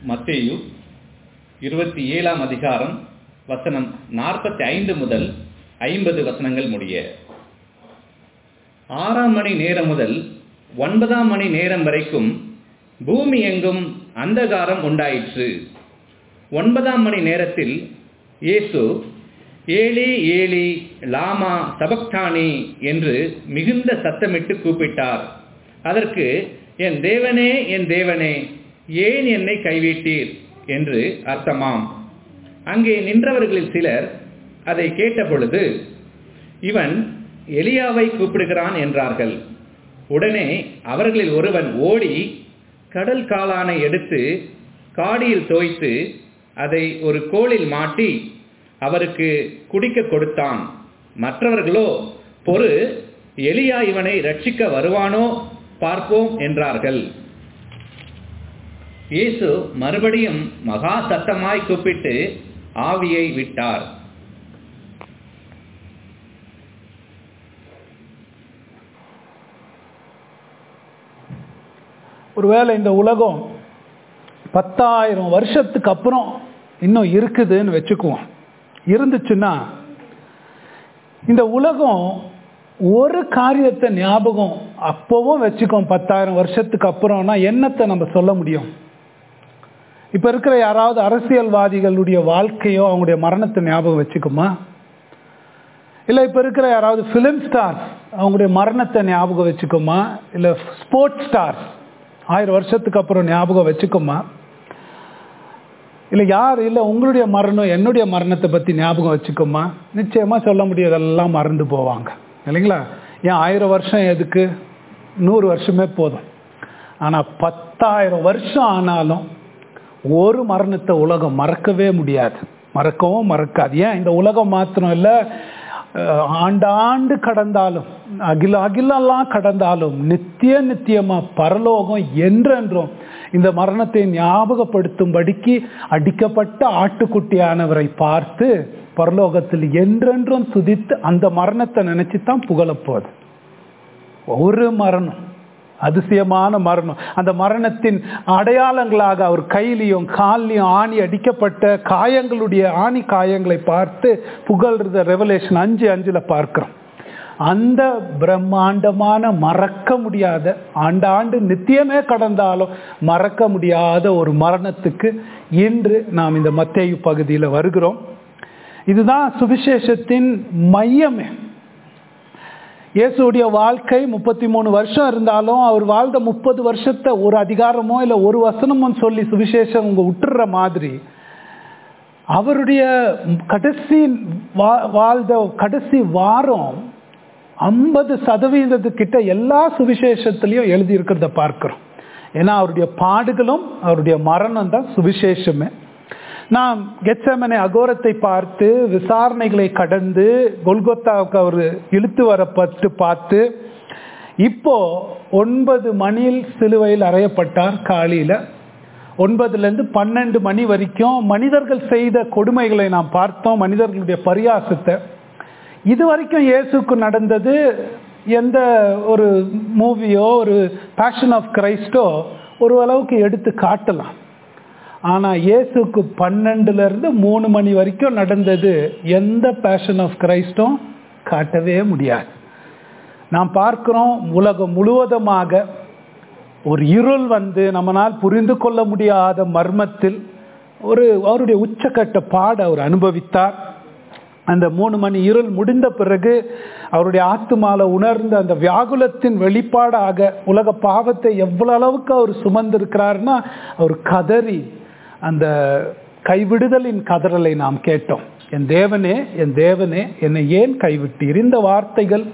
மத்தேயு இருபத்தி ஏழாம் அதிகாரம் வசனம் நாற்பத்தி ஐந்து முதல் ஐம்பது வசனங்கள் முடிய ஆறாம் மணி நேரம் முதல் ஒன்பதாம் மணி நேரம் வரைக்கும் பூமி எங்கும் அந்தகாரம் உண்டாயிற்று ஒன்பதாம் மணி நேரத்தில் இயேசு ஏலி ஏலி லாமா சபக்தானி என்று மிகுந்த சத்தமிட்டு கூப்பிட்டார் அதற்கு என் தேவனே என் தேவனே ஏன் என்னை கைவிட்டீர் என்று அர்த்தமாம் அங்கே நின்றவர்களில் சிலர் அதை கேட்டபொழுது இவன் எலியாவை கூப்பிடுகிறான் என்றார்கள் உடனே அவர்களில் ஒருவன் ஓடி கடல் காளானை எடுத்து காடியில் தோய்த்து அதை ஒரு கோலில் மாட்டி அவருக்கு குடிக்க கொடுத்தான் மற்றவர்களோ பொறு எலியா இவனை ரட்சிக்க வருவானோ பார்ப்போம் என்றார்கள் இயேசு மறுபடியும் மகா சத்தமாய் கூப்பிட்டு ஆவியை விட்டார் ஒருவேளை இந்த உலகம் பத்தாயிரம் வருஷத்துக்கு அப்புறம் இன்னும் இருக்குதுன்னு வச்சுக்குவோம் இருந்துச்சுன்னா இந்த உலகம் ஒரு காரியத்தை ஞாபகம் அப்பவும் வச்சுக்கோம் பத்தாயிரம் வருஷத்துக்கு அப்புறம்னா என்னத்தை நம்ம சொல்ல முடியும் இப்ப இருக்கிற யாராவது அரசியல்வாதிகளுடைய வாழ்க்கையோ அவங்களுடைய மரணத்தை ஞாபகம் வச்சுக்குமா இல்ல இப்ப இருக்கிற யாராவது பிலிம் ஸ்டார்ஸ் அவங்களுடைய மரணத்தை ஞாபகம் வச்சுக்குமா இல்ல ஸ்போர்ட்ஸ் ஸ்டார்ஸ் ஆயிரம் வருஷத்துக்கு அப்புறம் ஞாபகம் வச்சுக்குமா இல்லை யார் இல்லை உங்களுடைய மரணம் என்னுடைய மரணத்தை பற்றி ஞாபகம் வச்சுக்கோமா நிச்சயமாக சொல்ல முடியாதெல்லாம் மறந்து போவாங்க இல்லைங்களா ஏன் ஆயிரம் வருஷம் எதுக்கு நூறு வருஷமே போதும் ஆனால் பத்தாயிரம் வருஷம் ஆனாலும் ஒரு மரணத்தை உலகம் மறக்கவே முடியாது மறக்கவும் மறக்காது ஏன் இந்த உலகம் மாத்திரம் இல்லை ஆண்டாண்டு கடந்தாலும் அகில அகிலெல்லாம் கடந்தாலும் நித்திய நித்தியமா பரலோகம் என்றென்றும் இந்த மரணத்தை ஞாபகப்படுத்தும்படிக்கு அடிக்கப்பட்ட ஆட்டுக்குட்டியானவரை பார்த்து பரலோகத்தில் என்றென்றும் துதித்து அந்த மரணத்தை நினைச்சு தான் புகழப்போகுது ஒரு மரணம் அதிசயமான மரணம் அந்த மரணத்தின் அடையாளங்களாக அவர் கையிலையும் கால்லையும் ஆணி அடிக்கப்பட்ட காயங்களுடைய ஆணி காயங்களை பார்த்து புகழ்றத ரெவலேஷன் அஞ்சு அஞ்சுல பார்க்கிறோம் அந்த பிரம்மாண்டமான மறக்க முடியாத ஆண்டாண்டு நித்தியமே கடந்தாலும் மறக்க முடியாத ஒரு மரணத்துக்கு இன்று நாம் இந்த மத்தேயு பகுதியில் வருகிறோம் இதுதான் சுவிசேஷத்தின் மையமே இயேசுடைய வாழ்க்கை முப்பத்தி மூணு வருஷம் இருந்தாலும் அவர் வாழ்ந்த முப்பது வருஷத்தை ஒரு அதிகாரமோ இல்லை ஒரு வசனமோ சொல்லி சுவிசேஷம் உங்க விட்டுற மாதிரி அவருடைய கடைசி வாழ்ந்த கடைசி வாரம் ஐம்பது சதவீதத்துக்கிட்ட எல்லா சுவிசேஷத்திலையும் எழுதி இருக்கிறத பார்க்கிறோம் ஏன்னா அவருடைய பாடுகளும் அவருடைய மரணம் தான் சுவிசேஷமே நாம் கெச்சமனை அகோரத்தை பார்த்து விசாரணைகளை கடந்து கொல்கொத்தாவுக்கு அவர் இழுத்து வரப்பட்டு பார்த்து இப்போ ஒன்பது மணியில் சிலுவையில் அறையப்பட்டார் காலையில் ஒன்பதுலேருந்து பன்னெண்டு மணி வரைக்கும் மனிதர்கள் செய்த கொடுமைகளை நாம் பார்த்தோம் மனிதர்களுடைய பரியாசத்தை இது வரைக்கும் இயேசுக்கு நடந்தது எந்த ஒரு மூவியோ ஒரு பேஷன் ஆஃப் கிரைஸ்டோ ஒரு அளவுக்கு எடுத்து காட்டலாம் ஆனால் இயேசுக்கு பன்னெண்டுலேருந்து மூணு மணி வரைக்கும் நடந்தது எந்த பேஷன் ஆஃப் கிரைஸ்டும் காட்டவே முடியாது நாம் பார்க்கிறோம் உலகம் முழுவதுமாக ஒரு இருள் வந்து நம்மளால் புரிந்து கொள்ள முடியாத மர்மத்தில் ஒரு அவருடைய உச்சக்கட்ட பாட அவர் அனுபவித்தார் அந்த மூணு மணி இருள் முடிந்த பிறகு அவருடைய ஆத்துமால உணர்ந்த அந்த வியாகுலத்தின் வெளிப்பாடாக உலக பாவத்தை எவ்வளவு அளவுக்கு அவர் சுமந்திருக்கிறார்னா அவர் கதறி அந்த கைவிடுதலின் கதறலை நாம் கேட்டோம் என் தேவனே என் தேவனே என்னை ஏன் கைவிட்டீர் இந்த வார்த்தைகள்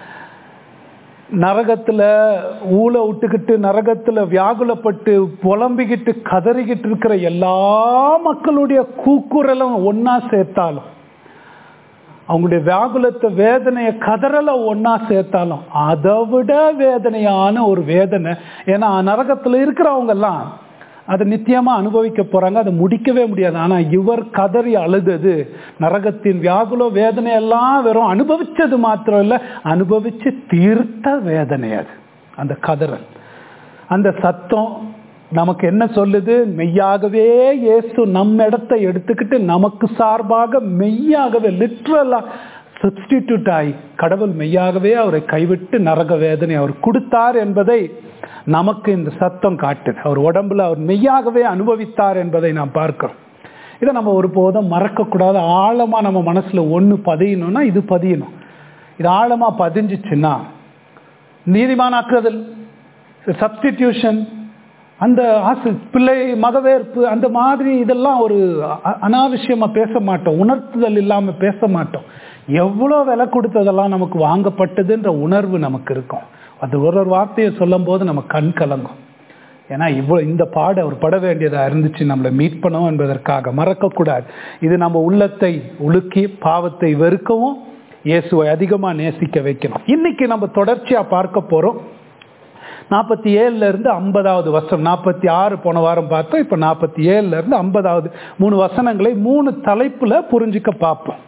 நரகத்துல ஊழ விட்டுக்கிட்டு நரகத்துல வியாகுலப்பட்டு புலம்பிக்கிட்டு கதறிக்கிட்டு இருக்கிற எல்லா மக்களுடைய கூக்குரலும் ஒன்னா சேர்த்தாலும் அவங்களுடைய வியாகுலத்தை வேதனையை கதறல ஒன்னா சேர்த்தாலும் அதை விட வேதனையான ஒரு வேதனை ஏன்னா நரகத்துல இருக்கிறவங்க எல்லாம் அதை நித்தியமா அனுபவிக்க போறாங்க அதை முடிக்கவே முடியாது ஆனா இவர் கதறி அழுதது நரகத்தின் வியாகுல வேதனை எல்லாம் வெறும் அனுபவிச்சது மாத்திரம் இல்ல அனுபவிச்சு தீர்த்த வேதனை அது அந்த கதறல் அந்த சத்தம் நமக்கு என்ன சொல்லுது மெய்யாகவே இயேசு நம்ம இடத்தை எடுத்துக்கிட்டு நமக்கு சார்பாக மெய்யாகவே லிட்ரலா சப்ஸ்டிடியூட் ஆகி கடவுள் மெய்யாகவே அவரை கைவிட்டு நரக வேதனை அவர் கொடுத்தார் என்பதை நமக்கு இந்த சத்தம் காட்டுது அவர் உடம்புல அவர் மெய்யாகவே அனுபவித்தார் என்பதை நாம் பார்க்கிறோம் இதை நம்ம ஒருபோதும் மறக்கக்கூடாது ஆழமா நம்ம மனசுல ஒன்று பதியணும்னா இது பதியணும் இது ஆழமா பதிஞ்சிச்சுன்னா நீதிமானாக்குதல் சப்ஸ்டிடியூஷன் அந்த ஆசை பிள்ளை மகவேற்பு அந்த மாதிரி இதெல்லாம் ஒரு அ- அனாவசியமா பேச மாட்டோம் உணர்த்துதல் இல்லாம பேச மாட்டோம் எவ்வளோ விலை கொடுத்ததெல்லாம் நமக்கு வாங்கப்பட்டதுன்ற உணர்வு நமக்கு இருக்கும் அது ஒரு ஒரு வார்த்தையை சொல்லும் போது நம்ம கண் கலங்கும் ஏன்னா இவ்வளோ இந்த பாடு அவர் பட வேண்டியதா இருந்துச்சு நம்மளை மீட் பண்ணவும் என்பதற்காக மறக்கக்கூடாது இது நம்ம உள்ளத்தை உலுக்கி பாவத்தை வெறுக்கவும் இயேசுவை அதிகமா நேசிக்க வைக்கணும் இன்னைக்கு நம்ம தொடர்ச்சியா பார்க்க போறோம் நாற்பத்தி ஏழுல இருந்து ஐம்பதாவது வசனம் நாற்பத்தி ஆறு போன வாரம் பார்த்தோம் இப்ப நாற்பத்தி ஏழுல இருந்து ஐம்பதாவது மூணு வசனங்களை மூணு தலைப்புல புரிஞ்சுக்க பார்ப்போம்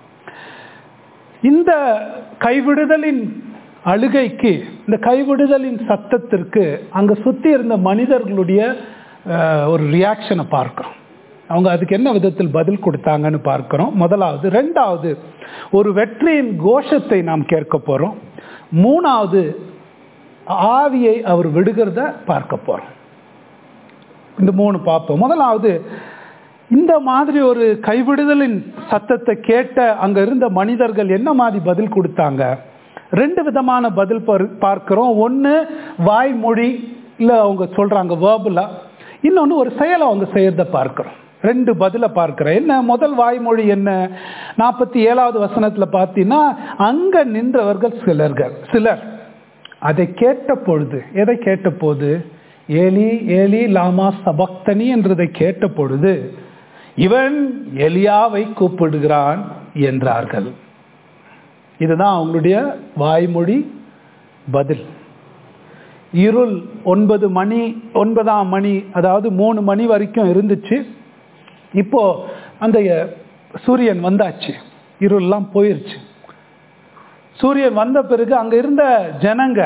இந்த கைவிடுதலின் அழுகைக்கு இந்த கைவிடுதலின் சத்தத்திற்கு அங்க சுத்தி இருந்த மனிதர்களுடைய அஹ், ஒரு ரியாக்ஷனை பார்க்கிறோம் அவங்க அதுக்கு என்ன விதத்தில் பதில் கொடுத்தாங்கன்னு பார்க்கிறோம் முதலாவது ரெண்டாவது ஒரு வெற்றியின் கோஷத்தை நாம் கேட்க போறோம் மூணாவது ஆவியை அவர் விடுகிறத பார்க்க போறோம் இந்த மூணு பார்ப்போம் முதலாவது இந்த மாதிரி ஒரு கைவிடுதலின் சத்தத்தை கேட்ட அங்க இருந்த மனிதர்கள் என்ன மாதிரி பதில் கொடுத்தாங்க ரெண்டு விதமான பதில் பார்- பார்க்கிறோம் ஒன்று வாய்மொழி இல்லை அவங்க சொல்றாங்க வேர்பலா இன்னொன்று ஒரு செயலை அவங்க செய்யறத பார்க்கிறோம் ரெண்டு பதிலை பார்க்கிறேன் என்ன முதல் வாய்மொழி என்ன நாற்பத்தி ஏழாவது வசனத்துல பார்த்தீங்கன்னா அங்க நின்றவர்கள் சிலர்கள் சிலர் அதை கேட்ட பொழுது எதை கேட்ட போது ஏலி ஏலி லாமா சபக்தனி என்றதை கேட்ட பொழுது இவன் எலியாவை கூப்பிடுகிறான் என்றார்கள் இதுதான் அவங்களுடைய வாய்மொழி பதில் இருள் ஒன்பது மணி ஒன்பதாம் மணி அதாவது மூணு மணி வரைக்கும் இருந்துச்சு இப்போ அந்த சூரியன் வந்தாச்சு இருள்லாம் போயிருச்சு சூரியன் வந்த பிறகு அங்க இருந்த ஜனங்க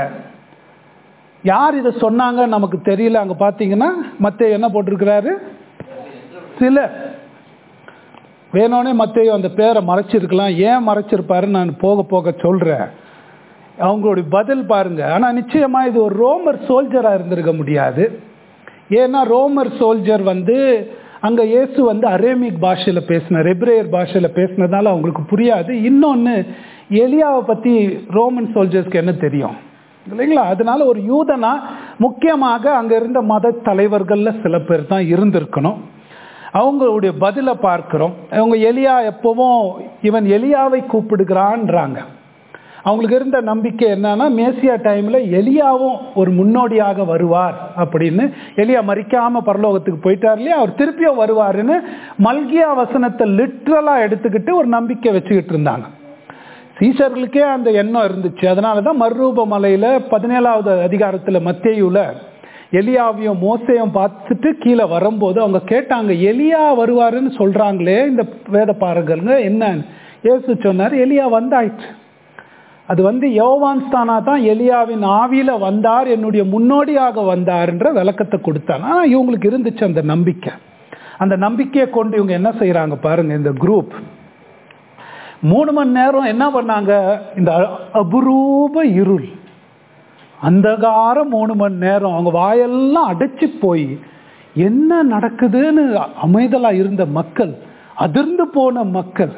யார் இதை சொன்னாங்க நமக்கு தெரியல அங்க பாத்தீங்கன்னா மத்த என்ன போட்டிருக்கிறாரு சிலர் வேணும்னே மத்தையும் அந்த பேரை மறைச்சிருக்கலாம் ஏன் மறைச்சிருப்பாருன்னு நான் போக போக சொல்றேன் அவங்களுடைய பதில் பாருங்க ஆனா நிச்சயமா இது ஒரு ரோமர் சோல்ஜரா இருந்திருக்க முடியாது ஏன்னா ரோமர் சோல்ஜர் வந்து அங்க இயேசு வந்து அரேமிக் பாஷையில பேசினார் எப்ரேயர் பாஷையில பேசினதுனால அவங்களுக்கு புரியாது இன்னொன்னு எலியாவை பத்தி ரோமன் சோல்ஜர்ஸ்க்கு என்ன தெரியும் இல்லைங்களா அதனால ஒரு யூதனா முக்கியமாக அங்க இருந்த மத தலைவர்கள்ல சில பேர் தான் இருந்திருக்கணும் அவங்களுடைய பதிலை பார்க்கிறோம் அவங்க எலியா எப்பவும் இவன் எலியாவை கூப்பிடுகிறான்றாங்க அவங்களுக்கு இருந்த நம்பிக்கை என்னன்னா மேசியா டைம்ல எலியாவும் ஒரு முன்னோடியாக வருவார் அப்படின்னு எலியா மறிக்காம பரலோகத்துக்கு போயிட்டார் இல்லையா அவர் திருப்பியும் வருவாருன்னு மல்கியா வசனத்தை லிட்ரலா எடுத்துக்கிட்டு ஒரு நம்பிக்கை வச்சுக்கிட்டு இருந்தாங்க சீசர்களுக்கே அந்த எண்ணம் இருந்துச்சு அதனால தான் மறுரூப மலையில பதினேழாவது அதிகாரத்துல மத்தேயுல எலியாவையும் மோசையும் பார்த்துட்டு கீழே வரும்போது அவங்க கேட்டாங்க எலியா வருவாருன்னு சொல்றாங்களே இந்த வேத பாருங்கள்ங்க என்னன்னு ஏசு சொன்னார் எலியா வந்தாயிற்று அது வந்து யோவான் ஸ்தானா தான் எலியாவின் ஆவியில வந்தார் என்னுடைய முன்னோடியாக வந்தார்ன்ற விளக்கத்தை கொடுத்தார் ஆனா இவங்களுக்கு இருந்துச்சு அந்த நம்பிக்கை அந்த நம்பிக்கையை கொண்டு இவங்க என்ன செய்யறாங்க பாருங்க இந்த குரூப் மூணு மணி நேரம் என்ன பண்ணாங்க இந்த அபுரூப இருள் அந்தகார மூணு மணி நேரம் அவங்க வாயெல்லாம் அடைச்சு போய் என்ன நடக்குதுன்னு அமைதலா இருந்த மக்கள் அதிர்ந்து போன மக்கள்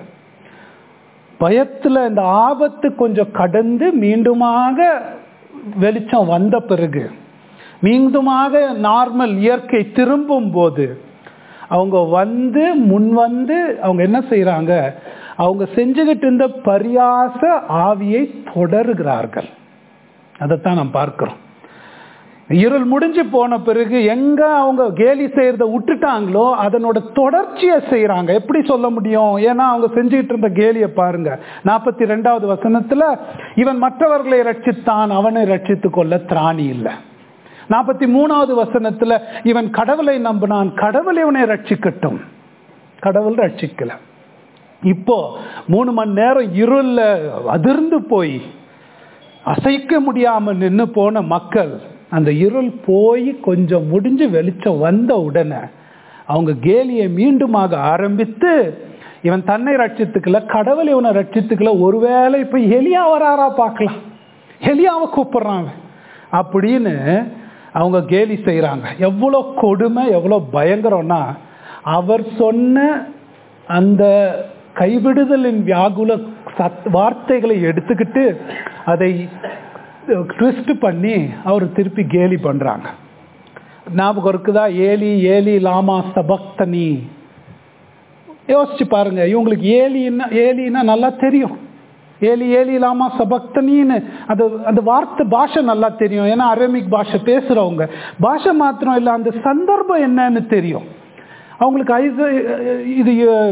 பயத்துல இந்த ஆபத்து கொஞ்சம் கடந்து மீண்டுமாக வெளிச்சம் வந்த பிறகு மீண்டுமாக நார்மல் இயற்கை திரும்பும் போது அவங்க வந்து முன் வந்து அவங்க என்ன செய்யறாங்க அவங்க செஞ்சுக்கிட்டு இருந்த பரியாச ஆவியை தொடருகிறார்கள் அதைத்தான் நாம் பார்க்கிறோம் இருள் முடிஞ்சு போன பிறகு எங்க அவங்க கேலி செய்யறத விட்டுட்டாங்களோ அதனோட தொடர்ச்சியை செய்யறாங்க எப்படி சொல்ல முடியும் ஏன்னா அவங்க செஞ்சுக்கிட்டு இருந்த கேலியை பாருங்க நாற்பத்தி ரெண்டாவது வசனத்துல இவன் மற்றவர்களை ரட்சித்தான் அவனை ரட்சித்துக் கொள்ள திராணி இல்லை நாற்பத்தி மூணாவது வசனத்துல இவன் கடவுளை நம்பினான் கடவுள் இவனை ரட்சிக்கட்டும் கடவுள் ரட்சிக்கல இப்போ மூணு மணி நேரம் இருள்ல அதிர்ந்து போய் அசைக்க முடியாம நின்று போன மக்கள் அந்த இருள் போய் கொஞ்சம் முடிஞ்சு வெளிச்சம் வந்த உடனே அவங்க கேலியை மீண்டுமாக ஆரம்பித்து இவன் தன்னை ரட்சித்துக்கல கடவுள் இவனை ரட்சித்துக்கல ஒருவேளை இப்ப எலியா வராரா பார்க்கலாம் எலியாவை கூப்பிடுறான் அவன் அப்படின்னு அவங்க கேலி செய்கிறாங்க எவ்வளோ கொடுமை எவ்வளோ பயங்கரம்னா அவர் சொன்ன அந்த கைவிடுதலின் வியாகுல சத் வார்த்தைகளை எடுத்துக்கிட்டு அதை ட்விஸ்ட் பண்ணி அவர் திருப்பி கேலி பண்ணுறாங்க ஞாபகம் இருக்குதா ஏலி ஏலி லாமா சபக்தனி யோசிச்சு பாருங்க இவங்களுக்கு ஏலின்னா ஏலின்னா நல்லா தெரியும் ஏலி ஏலி லாமா சபக்தனின்னு அது அந்த வார்த்தை பாஷை நல்லா தெரியும் ஏன்னா அரேமிக் பாஷை பேசுகிறவங்க பாஷை மாத்திரம் இல்லை அந்த சந்தர்ப்பம் என்னன்னு தெரியும் அவங்களுக்கு ஐச இது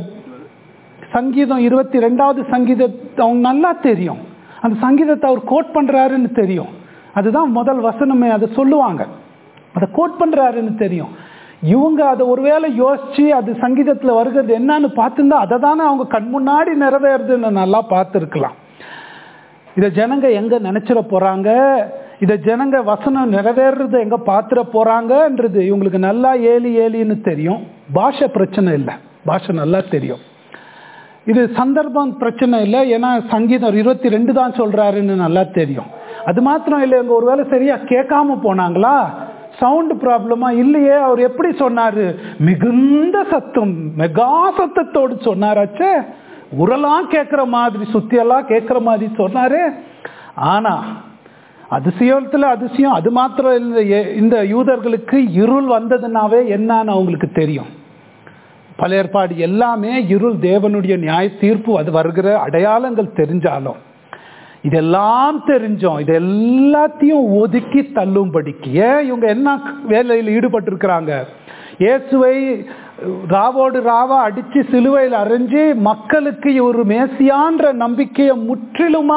சங்கீதம் இருபத்தி ரெண்டாவது சங்கீதத்தை அவங்க நல்லா தெரியும் அந்த சங்கீதத்தை அவர் கோட் பண்ணுறாருன்னு தெரியும் அதுதான் முதல் வசனமே அதை சொல்லுவாங்க அதை கோட் பண்ணுறாருன்னு தெரியும் இவங்க அதை ஒருவேளை யோசிச்சு அது சங்கீதத்தில் வருகிறது என்னன்னு பார்த்துருந்தா அதை தானே அவங்க கண் முன்னாடி நிறைவேறுதுன்னு நல்லா பார்த்துருக்கலாம் இதை ஜனங்க எங்க நினைச்சிட போறாங்க இதை ஜனங்க வசனம் நிறைவேறது எங்க பாத்துற போறாங்கன்றது இவங்களுக்கு நல்லா ஏலி ஏலின்னு தெரியும் பாஷை பிரச்சனை இல்லை பாஷை நல்லா தெரியும் இது சந்தர்ப்பம் பிரச்சனை இல்லை ஏன்னா சங்கீதம் இருபத்தி ரெண்டு தான் சொல்றாருன்னு நல்லா தெரியும் அது மாத்திரம் இல்லை இவங்க ஒருவேளை சரியா கேட்காம போனாங்களா சவுண்ட் ப்ராப்ளமா இல்லையே அவர் எப்படி சொன்னாரு மிகுந்த சத்தம் மெகா சத்தத்தோடு சொன்னாராச்சே உரலாம் கேட்குற மாதிரி சுத்தியெல்லாம் கேட்குற மாதிரி சொன்னாரு ஆனா அதிசயத்தில் அதிசயம் அது மாத்திரம் இல்லை இந்த யூதர்களுக்கு இருள் வந்ததுனாவே என்னன்னு அவங்களுக்கு தெரியும் பல ஏற்பாடு எல்லாமே இருள் தேவனுடைய நியாய தீர்ப்பு அது வருகிற அடையாளங்கள் தெரிஞ்சாலும் இதெல்லாம் தெரிஞ்சோம் இது எல்லாத்தையும் ஒதுக்கி தள்ளும்படிக்கு ஏன் இவங்க என்ன வேலையில் ஈடுபட்டிருக்கிறாங்க இயேசுவை ராவோடு ராவா அடிச்சு சிலுவையில் அரைஞ்சு மக்களுக்கு ஒரு மேசியான்ற நம்பிக்கையை முற்றிலுமா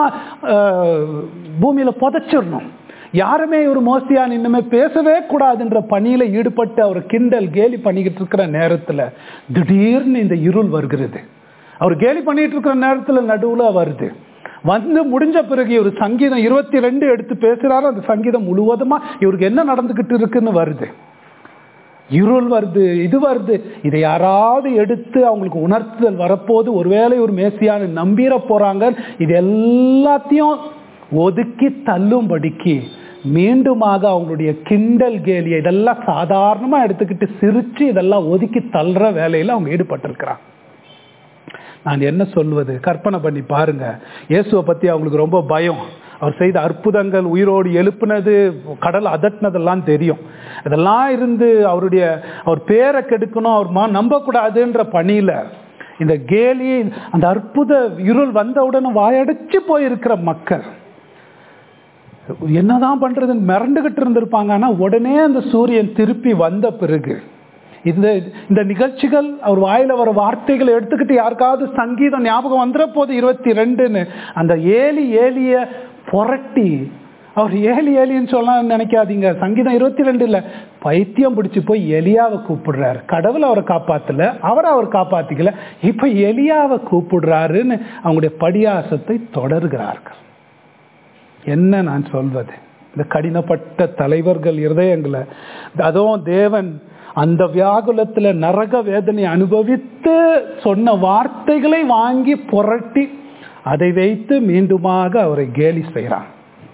பூமியில புதைச்சிடணும் யாருமே ஒரு மோசியான் இன்னுமே பேசவே கூடாதுன்ற பணியில ஈடுபட்டு அவர் கிண்டல் கேலி பண்ணிக்கிட்டு இருக்கிற நேரத்துல திடீர்னு இந்த இருள் வருகிறது அவர் கேலி பண்ணிட்டு இருக்கிற நேரத்துல நடுவுல வருது வந்து முடிஞ்ச பிறகு இவர் சங்கீதம் இருபத்தி ரெண்டு எடுத்து பேசுறாரு அந்த சங்கீதம் முழுவதுமா இவருக்கு என்ன நடந்துகிட்டு இருக்குன்னு வருது இருள் வருது இது வருது இதை யாராவது எடுத்து அவங்களுக்கு உணர்த்துதல் வரப்போது ஒருவேளை ஒரு மேசியான நம்பிட போறாங்க இது எல்லாத்தையும் ஒதுக்கி தள்ளும்படிக்கு மீண்டுமாக அவங்களுடைய கிண்டல் கேலியை இதெல்லாம் சாதாரணமா எடுத்துக்கிட்டு சிரிச்சு இதெல்லாம் ஒதுக்கி தள்ளுற வேலையில அவங்க ஈடுபட்டிருக்கிறாங்க நான் என்ன சொல்வது கற்பனை பண்ணி பாருங்க இயேசுவை பத்தி அவங்களுக்கு ரொம்ப பயம் அவர் செய்த அற்புதங்கள் உயிரோடு எழுப்புனது கடல் அதட்டினதெல்லாம் தெரியும் இதெல்லாம் இருந்து அவருடைய அவர் பேரை கெடுக்கணும் அவர் மா நம்பக்கூடாதுன்ற பணியில இந்த கேலி அந்த அற்புத இருள் வந்தவுடனே வாயடைச்சு போயிருக்கிற மக்கள் என்னதான் பண்றதுன்னு மிரண்டுகிட்டு இருந்திருப்பாங்க ஆனா உடனே அந்த சூரியன் திருப்பி வந்த பிறகு இந்த இந்த நிகழ்ச்சிகள் அவர் வாயில வர வார்த்தைகளை எடுத்துக்கிட்டு யாருக்காவது சங்கீதம் ஞாபகம் வந்துட போது இருபத்தி ரெண்டுன்னு அந்த ஏலி ஏலிய புரட்டி அவர் ஏலி ஏலின்னு சொல்ல நினைக்காதீங்க சங்கீதம் இருபத்தி ரெண்டு இல்ல பைத்தியம் பிடிச்சு போய் எலியாவை கூப்பிடுறாரு கடவுள் அவரை காப்பாத்தல அவரை அவர் காப்பாத்திக்கல இப்ப எலியாவை கூப்பிடுறாருன்னு அவங்களுடைய படியாசத்தை தொடர்கிறார்கள் என்ன நான் சொல்வது இந்த கடினப்பட்ட தலைவர்கள் இருதயங்களை அதுவும் தேவன் அந்த வியாகுலத்துல நரக வேதனை அனுபவித்து சொன்ன வார்த்தைகளை வாங்கி புரட்டி அதை வைத்து மீண்டுமாக அவரை கேலி செய்கிறான்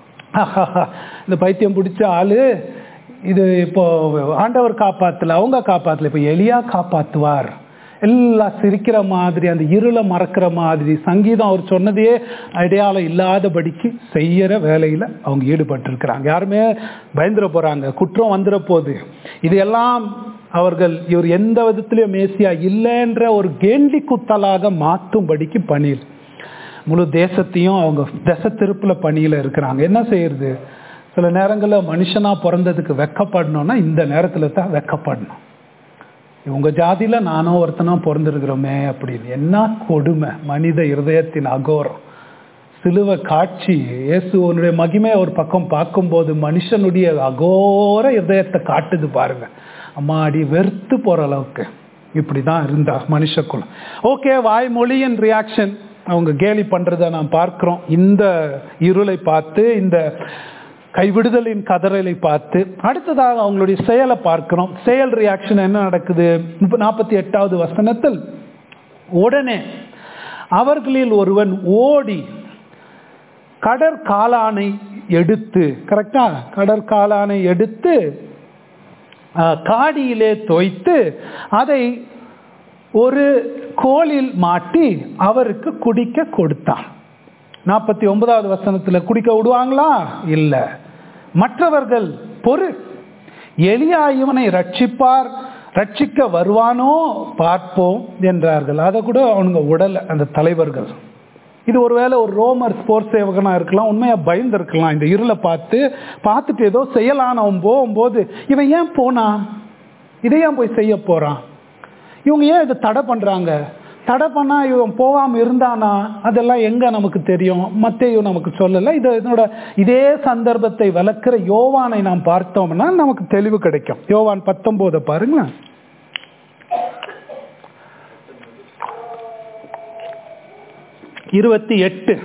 இந்த பைத்தியம் பிடிச்ச ஆளு இது இப்போ ஆண்டவர் காப்பாத்தல அவங்க காப்பாத்தல இப்போ எலியா காப்பாத்துவார் எல்லாம் சிரிக்கிற மாதிரி அந்த இருளை மறக்கிற மாதிரி சங்கீதம் அவர் சொன்னதையே அடையாளம் இல்லாதபடிக்கு செய்யற வேலையில அவங்க ஈடுபட்டிருக்கிறாங்க யாருமே பயந்துட போறாங்க குற்றம் வந்துட போகுது இது எல்லாம் அவர்கள் இவர் எந்த விதத்திலையும் மேசியா இல்லைன்ற ஒரு கேண்டி குத்தலாக மாற்றும்படிக்கு பணியில் முழு தேசத்தையும் அவங்க திசை திருப்புல பணியில இருக்கிறாங்க என்ன செய்யறது சில நேரங்களில் மனுஷனா பிறந்ததுக்கு வெக்கப்படணும்னா இந்த நேரத்துல தான் வெக்கப்படணும் உங்க ஜாதியில நானும் ஒருத்தனா பிறந்திருக்கிறோமே அப்படின்னு என்ன கொடுமை மனித இருதயத்தின் அகோரம் சிலுவை காட்சி இயேசுவனுடைய மகிமை ஒரு பக்கம் பார்க்கும்போது மனுஷனுடைய அகோர இதயத்தை காட்டுது பாருங்க அம்மாடி வெறுத்து போற அளவுக்கு இப்படிதான் இருந்தா மனுஷக்குள்ள ஓகே வாய்மொழியின் ரியாக்ஷன் அவங்க கேலி பண்றத நாம் பார்க்கிறோம் இந்த இருளை பார்த்து இந்த கைவிடுதலின் கதறலை பார்த்து அடுத்ததாக அவங்களுடைய செயலை பார்க்கிறோம் செயல் ரியாக்ஷன் என்ன நடக்குது நாற்பத்தி எட்டாவது வசனத்தில் உடனே அவர்களில் ஒருவன் ஓடி கடற்காலானை எடுத்து கரெக்டா கடற்காலானை எடுத்து அஹ், காடியிலே தோய்த்து அதை ஒரு கோலில் மாட்டி அவருக்கு குடிக்க கொடுத்தான் நாற்பத்தி ஒன்பதாவது வசனத்துல குடிக்க விடுவாங்களா இல்ல மற்றவர்கள் பொறு எலியா இவனை ரட்சிப்பார் ரட்சிக்க வருவானோ பார்ப்போம் என்றார்கள் அதை கூட அவனுங்க உடல அந்த தலைவர்கள் இது ஒருவேளை ஒரு ரோமர் ஸ்போர்ட்ஸ் சேவகனா இருக்கலாம் உண்மையா பயந்து இருக்கலாம் இந்த இருளை பார்த்து பார்த்துட்டு ஏதோ செய்யலான்னு அவன் போகும்போது இவன் ஏன் போனான் இதை ஏன் போய் செய்ய போறான் இவங்க ஏன் இதை தடை பண்றாங்க தடை பண்ணா இவன் போகாம இருந்தானா அதெல்லாம் எங்க நமக்கு தெரியும் மத்தேயும் நமக்கு சொல்லல இது இதனோட இதே சந்தர்ப்பத்தை விளக்குற யோவானை நாம் பார்த்தோம்னா நமக்கு தெளிவு கிடைக்கும் யோவான் பத்தொன்பதை பாருங்களேன் இருபத்தி எட்டு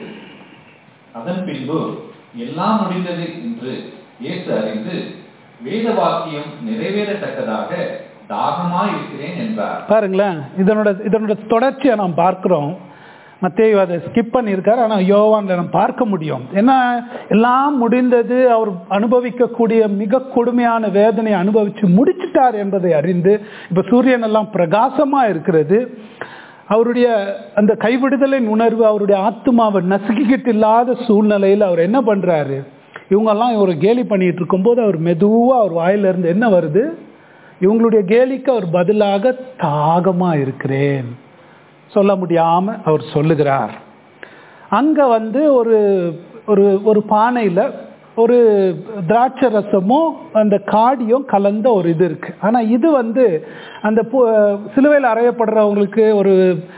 அதன் பின்பு எல்லாம் முடிந்தது என்று இயேசு அறிந்து வேத வாக்கியம் நிறைவேறத்தக்கதாக தாகமாய் இருக்கிறேன் என்றார் பாருங்களேன் இதனோட இதனோட தொடர்ச்சியை நாம் பார்க்கிறோம் மத்தேயு அதை ஸ்கிப் பண்ணியிருக்காரு ஆனால் யோவான்ல நம்ம பார்க்க முடியும் ஏன்னா எல்லாம் முடிந்தது அவர் அனுபவிக்கக்கூடிய மிக கொடுமையான வேதனையை அனுபவிச்சு முடிச்சிட்டார் என்பதை அறிந்து இப்போ சூரியன் எல்லாம் பிரகாசமா இருக்கிறது அவருடைய அந்த கைவிடுதலின் உணர்வு அவருடைய ஆத்மாவை நசுக்கிக்கிட்டு இல்லாத சூழ்நிலையில் அவர் என்ன பண்றாரு இவங்கெல்லாம் இவர் கேலி பண்ணிட்டு இருக்கும்போது அவர் மெதுவா அவர் வாயிலிருந்து என்ன வருது இவங்களுடைய கேலிக்கு அவர் பதிலாக தாகமா இருக்கிறேன் சொல்ல முடியாம அவர் சொல்லுகிறார் அங்க வந்து ஒரு ஒரு ஒரு பானையில ஒரு திராட்சை ரசமும் அந்த காடியும் கலந்த ஒரு இது இருக்கு ஆனா இது வந்து அந்த பு- சிலுவையில் அறையப்படுறவங்களுக்கு ஒரு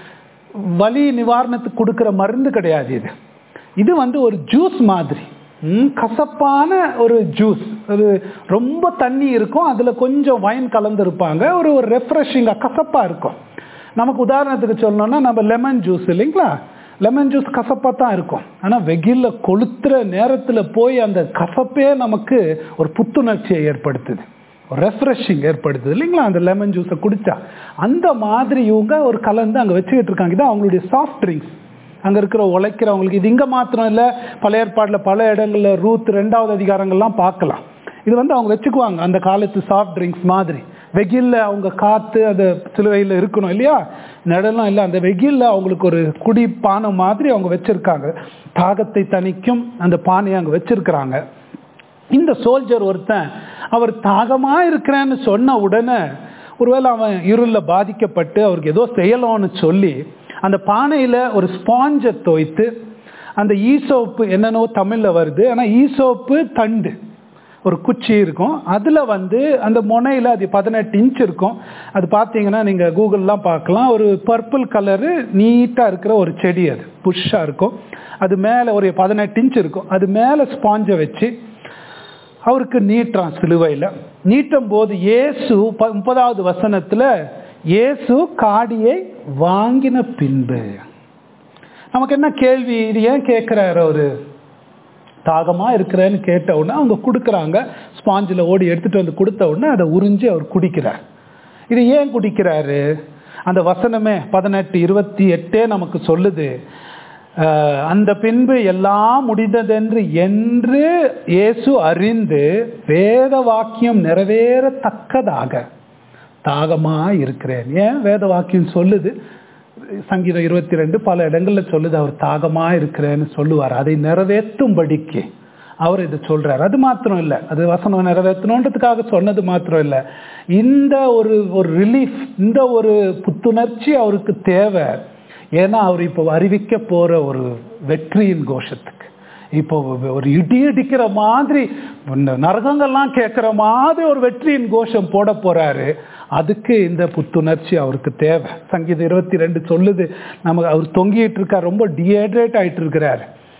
வலி நிவாரணத்துக்கு கொடுக்கிற மருந்து கிடையாது இது இது வந்து ஒரு ஜூஸ் மாதிரி ம், கசப்பான ஒரு ஜூஸ் அது ரொம்ப தண்ணி இருக்கும் அதுல கொஞ்சம் வைன் கலந்துருப்பாங்க ஒரு ஒரு ரெஃப்ரெஷிங்காக கசப்பா இருக்கும் நமக்கு உதாரணத்துக்கு சொல்லணும்னா நம்ம லெமன் ஜூஸ் இல்லைங்களா லெமன் ஜூஸ் கசப்பாக தான் இருக்கும் ஆனால் வெயில்ல கொளுத்துற நேரத்தில் போய் அந்த கசப்பே நமக்கு ஒரு புத்துணர்ச்சியை ஏற்படுத்துது ஒரு ரெஃப்ரெஷிங் ஏற்படுத்துது இல்லைங்களா அந்த லெமன் ஜூஸை குடிச்சா அந்த மாதிரி இவங்க ஒரு கலந்து அங்கே வச்சுக்கிட்டு இருக்காங்க இதான் அவங்களுடைய சாஃப்ட் ட்ரிங்க்ஸ் அங்கே இருக்கிற உழைக்கிறவங்களுக்கு இது இங்கே மாத்திரம் இல்லை பழைய ஏற்பாட்டில் பல இடங்கள்ல ரூத் ரெண்டாவது அதிகாரங்கள்லாம் பார்க்கலாம் இது வந்து அவங்க வச்சுக்குவாங்க அந்த காலத்து சாஃப்ட் ட்ரிங்க்ஸ் மாதிரி வெயில்ல அவங்க காத்து அந்த சிலுவையில் இருக்கணும் இல்லையா நடனம் இல்லை அந்த வெயில்ல அவங்களுக்கு ஒரு குடி பானை மாதிரி அவங்க வச்சிருக்காங்க தாகத்தை தணிக்கும் அந்த பானையை அங்கே வச்சிருக்கிறாங்க இந்த சோல்ஜர் ஒருத்தன் அவர் தாகமா இருக்கிறேன்னு சொன்ன உடனே ஒருவேளை அவன் இருள்ல பாதிக்கப்பட்டு அவருக்கு ஏதோ செய்யலாம்னு சொல்லி அந்த பானையில ஒரு ஸ்பாஞ்சை தோய்த்து அந்த ஈசோப்பு என்னென்னவோ தமிழ்ல வருது ஆனா ஈசோப்பு தண்டு ஒரு குச்சி இருக்கும் அதுல வந்து அந்த முனையில அது பதினெட்டு இன்ச் இருக்கும் அது பார்த்தீங்கன்னா நீங்க கூகுள்லாம் பார்க்கலாம் ஒரு பர்பிள் கலரு நீட்டா இருக்கிற ஒரு செடி அது புஷ்ஷா இருக்கும் அது மேல ஒரு பதினெட்டு இன்ச் இருக்கும் அது மேல ஸ்பாஞ்சை வச்சு அவருக்கு நீட்டுறான் சிலுவையில் நீட்டும் போது இயேசு ப- முப்பதாவது வசனத்துல இயேசு காடியை வாங்கின பின்பு நமக்கு என்ன கேள்வி இது ஏன் கேட்கிறாரு அவரு தாகமா இருக்கிறேன்னு கேட்ட உடனே அவங்க கொடுக்குறாங்க ஸ்பாஞ்சில் ஓடி எடுத்துட்டு வந்து கொடுத்த உடனே அதை உறிஞ்சி அவர் குடிக்கிறார் இது ஏன் குடிக்கிறாரு அந்த வசனமே பதினெட்டு இருபத்தி எட்டே நமக்கு சொல்லுது அஹ், அந்த பின்பு எல்லாம் முடிந்ததென்று என்று இயேசு அறிந்து வேத வாக்கியம் நிறைவேறத்தக்கதாக தாகமா இருக்கிறேன் ஏன் வேத வாக்கியம் சொல்லுது சங்கீதம் இருபத்தி ரெண்டு பல இடங்கள்ல சொல்லுது அவர் தாகமா இருக்கிறேன்னு சொல்லுவார் அதை நிறைவேற்றும்படிக்கு அவர் இதை சொல்றார் அது மாத்திரம் இல்லை அது வசனம் நிறைவேற்றணுன்றதுக்காக சொன்னது மாத்திரம் இல்லை இந்த ஒரு ஒரு ரிலீஃப் இந்த ஒரு புத்துணர்ச்சி அவருக்கு தேவை ஏன்னா அவர் இப்போ அறிவிக்க போற ஒரு வெற்றியின் கோஷத்துக்கு இப்போ ஒரு இடி இடிக்கிற மாதிரி இந்த நரகங்கள்லாம் கேட்குற மாதிரி ஒரு வெற்றியின் கோஷம் போட போறாரு அதுக்கு இந்த புத்துணர்ச்சி அவருக்கு தேவை சங்கீதம் இருபத்தி ரெண்டு சொல்லுது நமக்கு அவர் தொங்கிட்டு இருக்கார் ரொம்ப டிஹைட்ரேட் ஆயிட்டு இருக்கிறாரு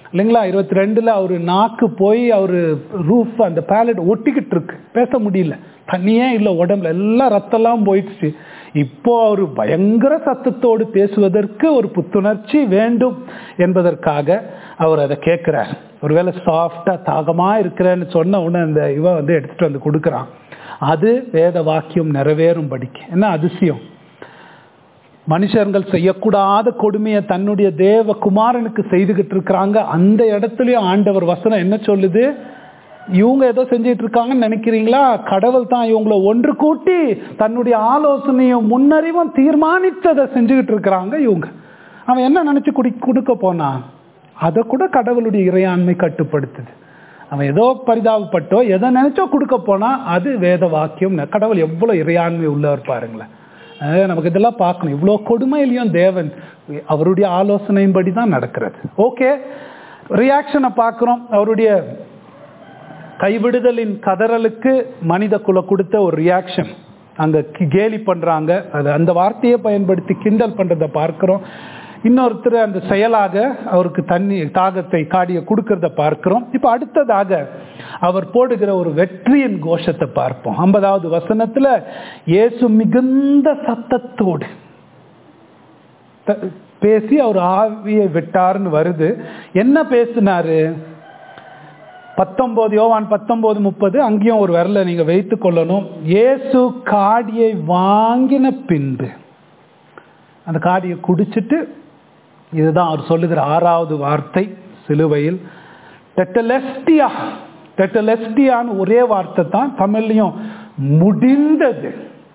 இல்லைங்களா இருபத்தி ரெண்டுல அவரு நாக்கு போய் அவரு ரூஃப் அந்த பேலட் ஒட்டிக்கிட்டு இருக்கு பேச முடியல தண்ணியே இல்லை உடம்புல எல்லாம் ரத்தம்லாம் போயிடுச்சு இப்போ அவர் பயங்கர சத்தத்தோடு பேசுவதற்கு ஒரு புத்துணர்ச்சி வேண்டும் என்பதற்காக அவர் அதை கேட்கிறார் ஒருவேளை சாஃப்டா தாகமா இருக்கிறேன்னு சொன்ன உடனே அந்த இவன் வந்து எடுத்துட்டு வந்து கொடுக்குறான் அது வேத வாக்கியம் நிறைவேறும் படிக்கு என்ன அதிசயம் மனுஷர்கள் செய்யக்கூடாத கொடுமையை தன்னுடைய தேவ குமாரனுக்கு செய்துகிட்டு இருக்கிறாங்க அந்த இடத்துலயும் ஆண்டவர் வசனம் என்ன சொல்லுது இவங்க ஏதோ செஞ்சிட்டு இருக்காங்கன்னு நினைக்கிறீங்களா கடவுள் தான் இவங்கள ஒன்று கூட்டி தன்னுடைய ஆலோசனையும் முன்னறிவும் தீர்மானித்ததை செஞ்சுக்கிட்டு இருக்கிறாங்க இவங்க அவன் என்ன நினைச்சு குடி கொடுக்க போனான் அதை கூட கடவுளுடைய இறையாண்மை கட்டுப்படுத்துது அவன் ஏதோ பரிதாபப்பட்டோ எதை நினைச்சோ கொடுக்க போனா அது வேத வாக்கியம் கடவுள் எவ்வளவு இறையாண்மை உள்ளவர் பாருங்களேன் அஹ் நமக்கு இதெல்லாம் பார்க்கணும் இவ்வளோ கொடுமையிலையும் தேவன் அவருடைய ஆலோசனையின்படி தான் நடக்கிறது ஓகே ரியாக்ஷனை பார்க்குறோம் அவருடைய கைவிடுதலின் கதறலுக்கு மனித குல கொடுத்த ஒரு ரியாக்ஷன் அங்க கி- கேலி பண்றாங்க அது அந்த வார்த்தையை பயன்படுத்தி கிண்டல் பண்றதை பார்க்கிறோம் இன்னொருத்தர் அந்த செயலாக அவருக்கு தண்ணி தாகத்தை காடிய கொடுக்கறத பார்க்கிறோம் இப்ப அடுத்ததாக அவர் போடுகிற ஒரு வெற்றியின் கோஷத்தை பார்ப்போம் ஐம்பதாவது வசனத்துல இயேசு மிகுந்த சத்தத்தோடு த- பேசி அவர் ஆவியை விட்டார்னு வருது என்ன பேசினாரு பத்தொன்பது யோவான் பத்தொன்பது முப்பது அங்கேயும் ஒரு விரலை நீங்க வைத்துக் கொள்ளணும் இயேசு காடியை வாங்கின பின்பு அந்த காடியை குடிச்சிட்டு இதுதான் அவர் சொல்லுகிற ஆறாவது வார்த்தை சிலுவையில் டெட்டலெஸ்டியா டெட்டலெஸ்டியான்னு ஒரே வார்த்தை தான் தமிழ்லையும் முடிந்தது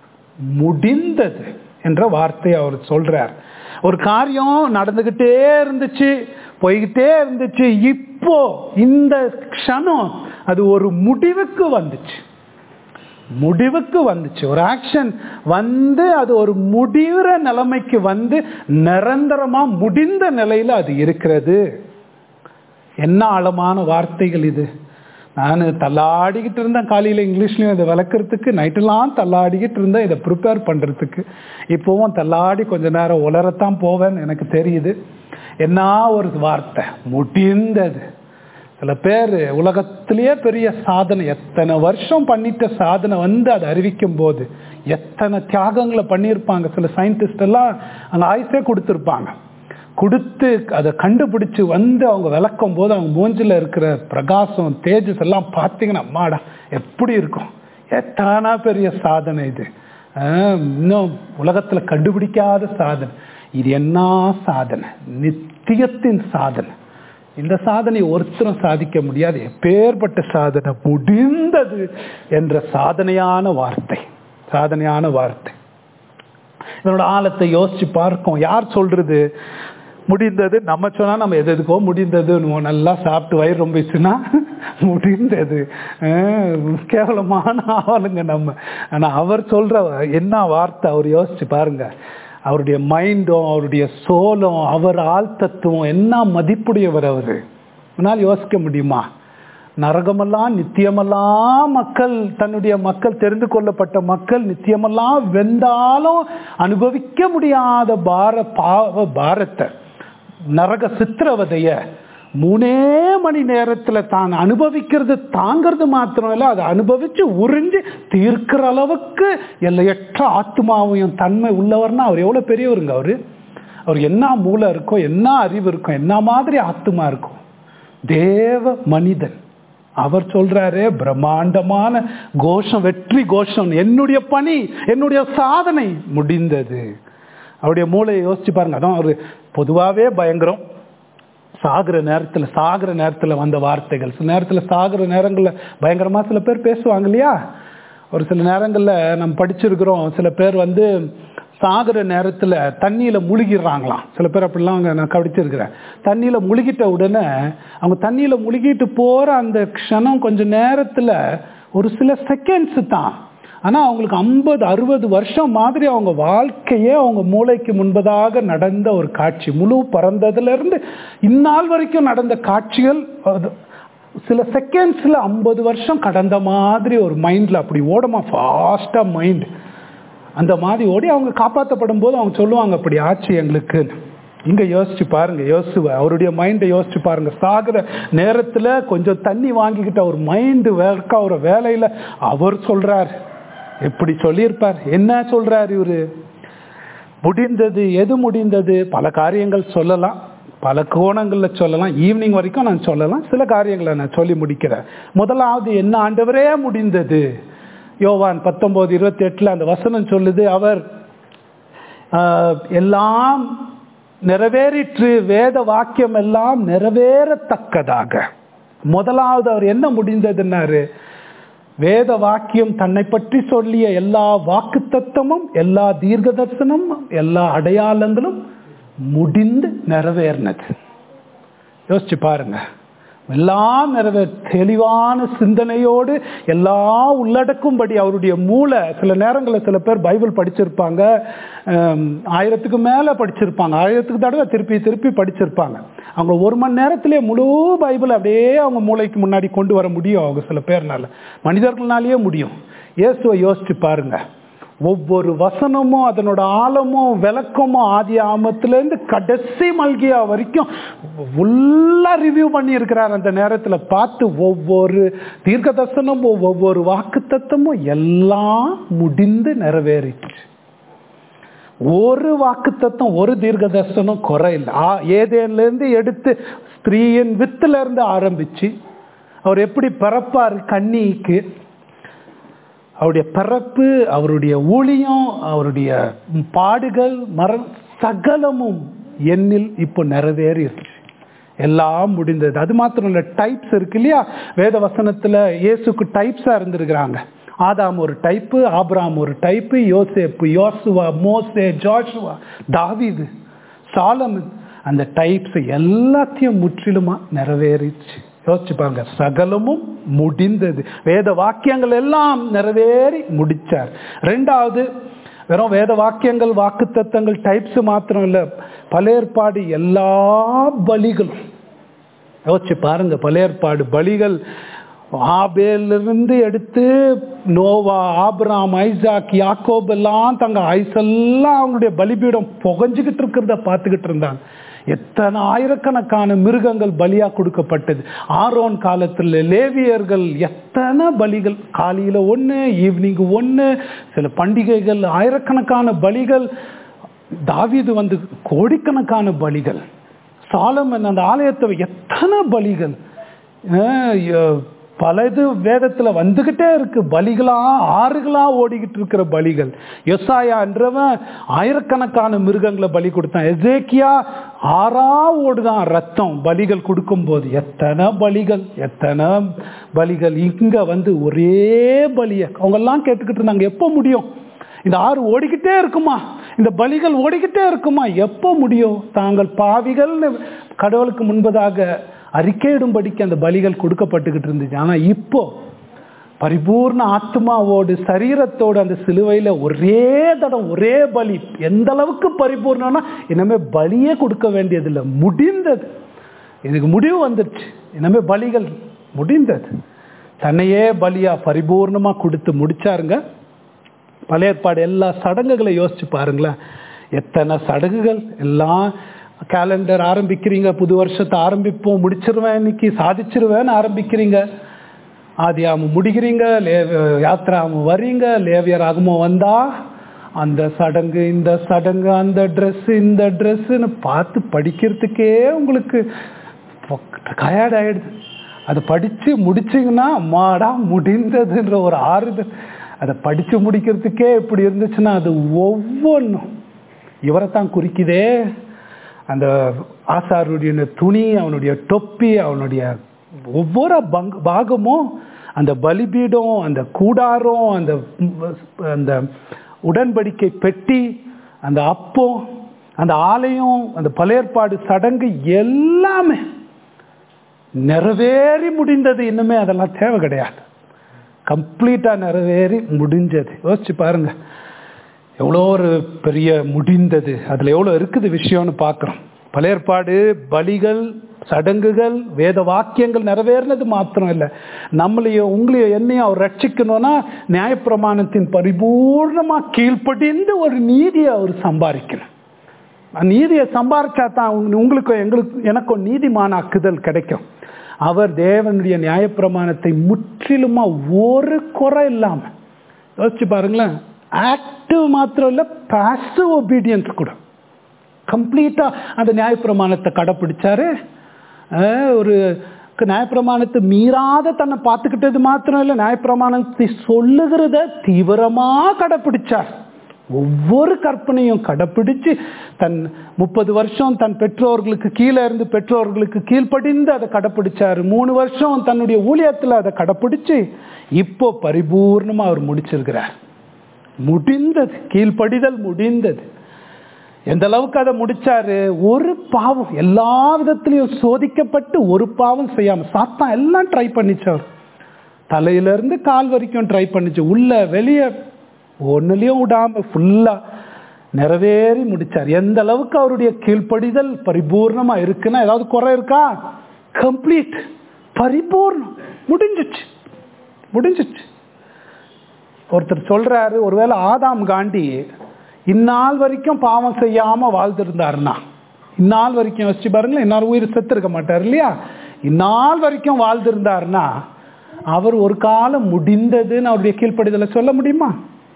முடிந்தது என்ற வார்த்தையை அவர் சொல்றார் ஒரு காரியம் நடந்துகிட்டே இருந்துச்சு போய்கிட்டே இருந்துச்சு இப்போ இந்த க்ஷணம் அது ஒரு முடிவுக்கு வந்துச்சு முடிவுக்கு வந்துச்சு ஒரு ஆக்ஷன் வந்து அது ஒரு முடிவுற நிலைமைக்கு வந்து நிரந்தரமா முடிந்த நிலையில அது இருக்கிறது என்ன ஆழமான வார்த்தைகள் இது நான் தள்ளாடிக்கிட்டு இருந்தேன் காலையில் இங்கிலீஷ்லையும் இதை விளக்குறதுக்கு நைட்டெல்லாம் தள்ளாடிக்கிட்டு இருந்தேன் இதை ப்ரிப்பேர் பண்ணுறதுக்கு இப்போவும் தள்ளாடி கொஞ்ச நேரம் உலரத்தான் போவேன்னு எனக்கு தெரியுது என்ன ஒரு வார்த்தை முடிந்தது சில பேர் உலகத்திலேயே பெரிய சாதனை எத்தனை வருஷம் பண்ணிட்ட சாதனை வந்து அதை அறிவிக்கும் போது எத்தனை தியாகங்களை பண்ணியிருப்பாங்க சில சயின்டிஸ்ட் எல்லாம் அந்த ஆயுசே கொடுத்துருப்பாங்க கொடுத்து அதை கண்டுபிடிச்சு வந்து அவங்க விளக்கும் போது அவங்க மூஞ்சில இருக்கிற பிரகாசம் தேஜஸ் எல்லாம் பார்த்தீங்கன்னா அம்மாடா எப்படி இருக்கும் எத்தனை பெரிய சாதனை இது ஆஹ், இன்னும் உலகத்துல கண்டுபிடிக்காத சாதனை இது என்ன சாதனை நித்தியத்தின் சாதனை இந்த சாதனை ஒருத்தரும் சாதிக்க முடியாது எப்பேற்பட்ட சாதனை முடிந்தது என்ற சாதனையான வார்த்தை சாதனையான வார்த்தை இதனோட ஆழத்தை யோசிச்சு பார்க்கும் யார் சொல்றது முடிந்தது நம்ம சொன்னா நம்ம எது எதுக்கோ முடிந்ததுன்னு நல்லா சாப்பிட்டு வயிறு ரொம்பிச்சுன்னா முடிந்தது அஹ் கேவலமான ஆளுங்க நம்ம ஆனா அவர் சொல்ற என்ன வார்த்தை அவர் யோசிச்சு பாருங்க அவருடைய மைண்டும் அவருடைய சோலும் அவர் ஆழ்த்தத்துவம் என்ன மதிப்புடையவர் அவரு உன்னால் யோசிக்க முடியுமா நரகமெல்லாம் நித்தியமெல்லாம் மக்கள் தன்னுடைய மக்கள் தெரிந்து கொள்ளப்பட்ட மக்கள் நித்தியமெல்லாம் வெந்தாலும் அனுபவிக்க முடியாத பார பாவ பாரத்தை நரக சித்திரவதைய மூணே மணி நேரத்துல தான் அனுபவிக்கிறது தாங்கிறது மாத்திரம் இல்ல அதை அனுபவிச்சு உறிஞ்சு தீர்க்கிற அளவுக்கு எல்லையற்ற ஆத்மாவையும் தன்மை உள்ளவர்னா அவர் எவ்வளவு பெரியவருங்க அவரு அவர் என்ன மூளை இருக்கும் என்ன அறிவு இருக்கும் என்ன மாதிரி ஆத்மா இருக்கும் தேவ மனிதன் அவர் சொல்றாரு பிரம்மாண்டமான கோஷம் வெற்றி கோஷம் என்னுடைய பணி என்னுடைய சாதனை முடிந்தது அவருடைய மூளையை யோசிச்சு பாருங்க அதான் அவரு பொதுவாவே பயங்கரம் சாகுற நேரத்துல சாகுற நேரத்துல வந்த வார்த்தைகள் சில நேரத்துல சாகுற நேரங்கள்ல பயங்கரமா சில பேர் பேசுவாங்க இல்லையா ஒரு சில நேரங்கள்ல நம்ம படிச்சிருக்கிறோம் சில பேர் வந்து சாகுற நேரத்துல தண்ணியில முழுகிடுறாங்களாம் சில பேர் அப்படிலாம் அங்க நான் கடிச்சிருக்கிறேன் தண்ணியில முழுகிட்ட உடனே அவங்க தண்ணியில முழுகிட்டு போற அந்த க்ஷணம் கொஞ்ச நேரத்துல ஒரு சில செகண்ட்ஸ் தான் ஆனா அவங்களுக்கு ஐம்பது அறுபது வருஷம் மாதிரி அவங்க வாழ்க்கையே அவங்க மூளைக்கு முன்பதாக நடந்த ஒரு காட்சி முழு பறந்ததுல இருந்து இந்நாள் வரைக்கும் நடந்த காட்சிகள் அது சில செகண்ட்ஸ்ல ஐம்பது வருஷம் கடந்த மாதிரி ஒரு மைண்ட்ல அப்படி ஓடமா ஃபாஸ்டா மைண்ட் அந்த மாதிரி ஓடி அவங்க காப்பாற்றப்படும் போது அவங்க சொல்லுவாங்க அப்படி ஆச்சு எங்களுக்கு இங்க யோசிச்சு பாருங்க யோசுவ அவருடைய மைண்டை யோசிச்சு பாருங்க சாகுற நேரத்துல கொஞ்சம் தண்ணி வாங்கிக்கிட்ட அவர் மைண்டு வேர்க்க ஒரு வேலையில அவர் சொல்றார் எப்படி சொல்லியிருப்பார் என்ன சொல்றார் இவரு முடிந்தது எது முடிந்தது பல காரியங்கள் சொல்லலாம் பல கோணங்கள்ல சொல்லலாம் ஈவினிங் வரைக்கும் நான் சொல்லலாம் சில காரியங்களை நான் சொல்லி முடிக்கிறேன் முதலாவது என்ன ஆண்டவரே முடிந்தது யோவான் பத்தொன்பது இருபத்தி எட்டுல அந்த வசனம் சொல்லுது அவர் ஆஹ், எல்லாம் நிறைவேறிற்று வேத வாக்கியம் எல்லாம் நிறைவேறத்தக்கதாக முதலாவது அவர் என்ன முடிந்ததுன்னாரு வேத வாக்கியம் தன்னை பற்றி சொல்லிய எல்லா வாக்கு தத்துவமும் எல்லா தீர்க்க தரிசனமும் எல்லா அடையாளங்களும் முடிந்து நிறைவேறினது யோசிச்சு பாருங்க எல்லாம் நிறைவே தெளிவான சிந்தனையோடு எல்லாம் உள்ளடக்கும்படி அவருடைய மூளை சில நேரங்களில் சில பேர் பைபிள் படிச்சிருப்பாங்க ஹம், ஆயிரத்துக்கு மேலே படிச்சிருப்பாங்க ஆயிரத்துக்கு தடவை திருப்பி திருப்பி படிச்சிருப்பாங்க அவங்க ஒரு மணி நேரத்திலே முழு பைபிள் அப்படியே அவங்க மூளைக்கு முன்னாடி கொண்டு வர முடியும் அவங்க சில பேர்னால மனிதர்கள்னாலேயே முடியும் இயேசுவை யோசிச்சு பாருங்க ஒவ்வொரு வசனமும் அதனோட ஆழமும் விளக்கமும் ஆதி ஆமத்திலேருந்து கடைசி மல்கியா வரைக்கும் ஃபுல்லா ரிவ்யூ பண்ணி இருக்கிறார் அந்த நேரத்துல பார்த்து ஒவ்வொரு தீர்க்க தரிசனமும் ஒவ்வொரு வாக்கு தத்துவமும் எல்லாம் முடிந்து நிறைவேறிச்சு ஒரு வாக்கு தத்துவம் ஒரு தீர்க்க தரிசனம் குறையில்லை ஆ- ஏதேன்ல எடுத்து ஸ்திரீயின் வித்துல இருந்து ஆரம்பிச்சு அவர் எப்படி பிறப்பார் கன்னிக்கு அவருடைய பிறப்பு அவருடைய ஊழியம் அவருடைய பாடுகள் மர சகலமும் எண்ணில் இப்போ நிறைவேறிடுச்சு எல்லாம் முடிந்தது அது மாத்திரம் இல்ல டைப்ஸ் இருக்கு இல்லையா வேத வசனத்துல இயேசுக்கு டைப்ஸா இருந்திருக்கிறாங்க ஆதாம் ஒரு டைப்பு ஆபிராம் ஒரு டைப்பு யோசேப்பு யோசுவா மோசே ஜோஷுவா தாவீது சாலமன் அந்த டைப்ஸ் எல்லாத்தையும் முற்றிலுமா நிறைவேறிச்சு யோசிச்சு பாருங்க சகலமும் முடிந்தது வேத வாக்கியங்கள் எல்லாம் நிறைவேறி முடிச்சார் ரெண்டாவது வெறும் வேத வாக்கியங்கள் வாக்குத்தத்தங்கள் டைப்ஸ் மாத்திரம் இல்ல பழையற்பாடு எல்லா பலிகளும் யோசிச்சு பாருங்க பழையற்பாடு பலிகள் ஆபேலிருந்து எடுத்து நோவா ஆபிராம் ஐசாக் யாக்கோப் எல்லாம் தங்க ஐசெல்லாம் அவங்களுடைய பலிபீடம் புகஞ்சுக்கிட்டு இருக்கிறத பார்த்துக்கிட்டு இருந்தாங்க எத்தனை ஆயிரக்கணக்கான மிருகங்கள் பலியா கொடுக்கப்பட்டது ஆரோன் காலத்துல லேவியர்கள் எத்தனை பலிகள் காலையில ஒண்ணு ஈவினிங் ஒண்ணு சில பண்டிகைகள் ஆயிரக்கணக்கான பலிகள் தாவீது வந்து கோடிக்கணக்கான பலிகள் சாலமன் அந்த ஆலயத்தை எத்தனை பலிகள் அஹ் ய- பல இது வேதத்துல வந்துகிட்டே இருக்கு பலிகளா ஆறுகளா ஓடிக்கிட்டு இருக்கிற பலிகள் யொசாயான்றவன் ஆயிரக்கணக்கான மிருகங்களை பலி கொடுத்தான் எசேக்கியா ஆறா ஓடுதான் ரத்தம் பலிகள் கொடுக்கும்போது எத்தனை பலிகள் எத்தனை பலிகள் இங்க வந்து ஒரே பலிய அவங்க எல்லாம் கேட்டுக்கிட்டு இருந்தாங்க எப்போ முடியும் இந்த ஆறு ஓடிக்கிட்டே இருக்குமா இந்த பலிகள் ஓடிக்கிட்டே இருக்குமா எப்போ முடியும் தாங்கள் பாவிகள் கடவுளுக்கு முன்பதாக அறிக்கையிடும்படிக்கு அந்த பலிகள் கொடுக்கப்பட்டுக்கிட்டு இருந்துச்சு ஆனா இப்போ பரிபூர்ண ஆத்மாவோடு சரீரத்தோடு அந்த சிலுவையில ஒரே தடம் ஒரே பலி எந்த அளவுக்கு பரிபூர்ணம்னா இனிமே பலியே கொடுக்க வேண்டியதில்லை முடிந்தது இதுக்கு முடிவு வந்துருச்சு இனிமே பலிகள் முடிந்தது தன்னையே பலியா பரிபூர்ணமா கொடுத்து முடிச்சாருங்க பழைய ஏற்பாடு எல்லா சடங்குகளை யோசிச்சு பாருங்களேன் எத்தனை சடங்குகள் எல்லாம் கேலண்டர் ஆரம்பிக்கிறீங்க புது வருஷத்தை ஆரம்பிப்போம் முடிச்சிருவேன் இன்னைக்கு சாதிச்சிருவேன்னு ஆரம்பிக்கிறீங்க ஆதியாம முடிக்கிறீங்க லே யாத்ராம வர்றீங்க லேவியர் ஆகமோ வந்தா அந்த சடங்கு இந்த சடங்கு அந்த ட்ரெஸ் இந்த ட்ரெஸ்ஸுன்னு பார்த்து படிக்கிறதுக்கே உங்களுக்கு டயர்ட் ஆயிடுது அதை படிச்சு முடிச்சிங்கன்னா அம்மாடா முடிந்ததுன்ற ஒரு ஆறுதல் அதை படிச்சு முடிக்கிறதுக்கே இப்படி இருந்துச்சுன்னா அது ஒவ்வொன்றும் இவரை தான் குறிக்குதே அந்த ஆசாருடைய துணி அவனுடைய தொப்பி அவனுடைய ஒவ்வொரு பங்கு பாகமும் அந்த பலிபீடம் அந்த கூடாரம் அந்த அந்த உடன்படிக்கை பெட்டி அந்த அப்பம் அந்த ஆலயம் அந்த பழையற்பாடு சடங்கு எல்லாமே நிறைவேறி முடிந்தது இன்னுமே அதெல்லாம் தேவை கிடையாது கம்ப்ளீட்டா நிறைவேறி முடிஞ்சது யோசிச்சு பாருங்க எவ்வளோ ஒரு பெரிய முடிந்தது அதுல எவ்வளோ இருக்குது விஷயம்னு பார்க்குறோம் பழையற்பாடு பலிகள் சடங்குகள் வேத வாக்கியங்கள் நிறைவேறினது மாத்திரம் இல்லை நம்மளையும் உங்களையும் என்னையும் அவர் ரட்சிக்கணும்னா நியாயப்பிரமாணத்தின் பரிபூர்ணமா கீழ்ப்படிந்து ஒரு நீதியை அவர் சம்பாதிக்கணும் நீதியை சம்பாரிச்சா தான் உங்க- உங்களுக்கு எங்களுக்கு எனக்கும் நீதிமானாக்குதல் கிடைக்கும் அவர் தேவனுடைய நியாயப்பிரமாணத்தை முற்றிலுமா ஒரு குறை இல்லாம யோசிச்சு பாருங்களேன் ஆக்டிவ் மாத்திரம் இல்ல பாசிவ் ஒபீடியன்ஸ் கூட கம்ப்ளீட்டா அந்த நியாயப்பிரமாணத்தை கடைப்பிடிச்சாரு அஹ் ஒரு க- நியாயப்பிரமாணத்தை மீறாத தன்னை பார்த்துக்கிட்டது மாத்திரம் இல்லை நியாயப்பிரமாணத்தை சொல்லுகிறத தீவிரமா கடைப்பிடிச்சார் ஒவ்வொரு கற்பனையும் கடைப்பிடிச்சு தன் முப்பது வருஷம் தன் பெற்றோர்களுக்கு கீழே இருந்து பெற்றோர்களுக்கு கீழ்ப்படிந்து அதை கடைப்பிடிச்சாரு மூணு வருஷம் தன்னுடைய ஊழியத்துல அதை கடைப்பிடிச்சு இப்போ பரிபூர்ணமா அவர் முடிச்சிருக்கிறார் முடிந்தது கீழ்ப்படிதல் முடிந்தது எந்த அளவுக்கு அதை முடிச்சாரு ஒரு பாவம் எல்லா விதத்திலையும் சோதிக்கப்பட்டு ஒரு பாவம் செய்யாம சாத்தான் எல்லாம் ட்ரை பண்ணிச்சார் தலையில இருந்து கால் வரைக்கும் ட்ரை பண்ணிச்சு உள்ள வெளியே ஒன்னுலயும் விடாம ஃபுல்லா நிறைவேறி முடிச்சார் எந்த அளவுக்கு அவருடைய கீழ்ப்படிதல் பரிபூர்ணமா இருக்குன்னா ஏதாவது குறை இருக்கா கம்ப்ளீட் பரிபூர்ணம் முடிஞ்சிச்சு முடிஞ்சிச்சு ஒருத்தர் சொல்றாரு ஒருவேளை ஆதாம் காண்டி இந்நாள் வரைக்கும் பாவம் செய்யாம வாழ்ந்திருந்தாருன்னா இந்நாள் வரைக்கும் யோசிச்சு பாருங்களேன் இன்னார் உயிர் செத்து இருக்க மாட்டார் இல்லையா இந்நாள் வரைக்கும் வாழ்ந்திருந்தாருன்னா அவர் ஒரு காலம் முடிந்ததுன்னு அவருடைய கீழ்ப்படிதலை சொல்ல முடியுமா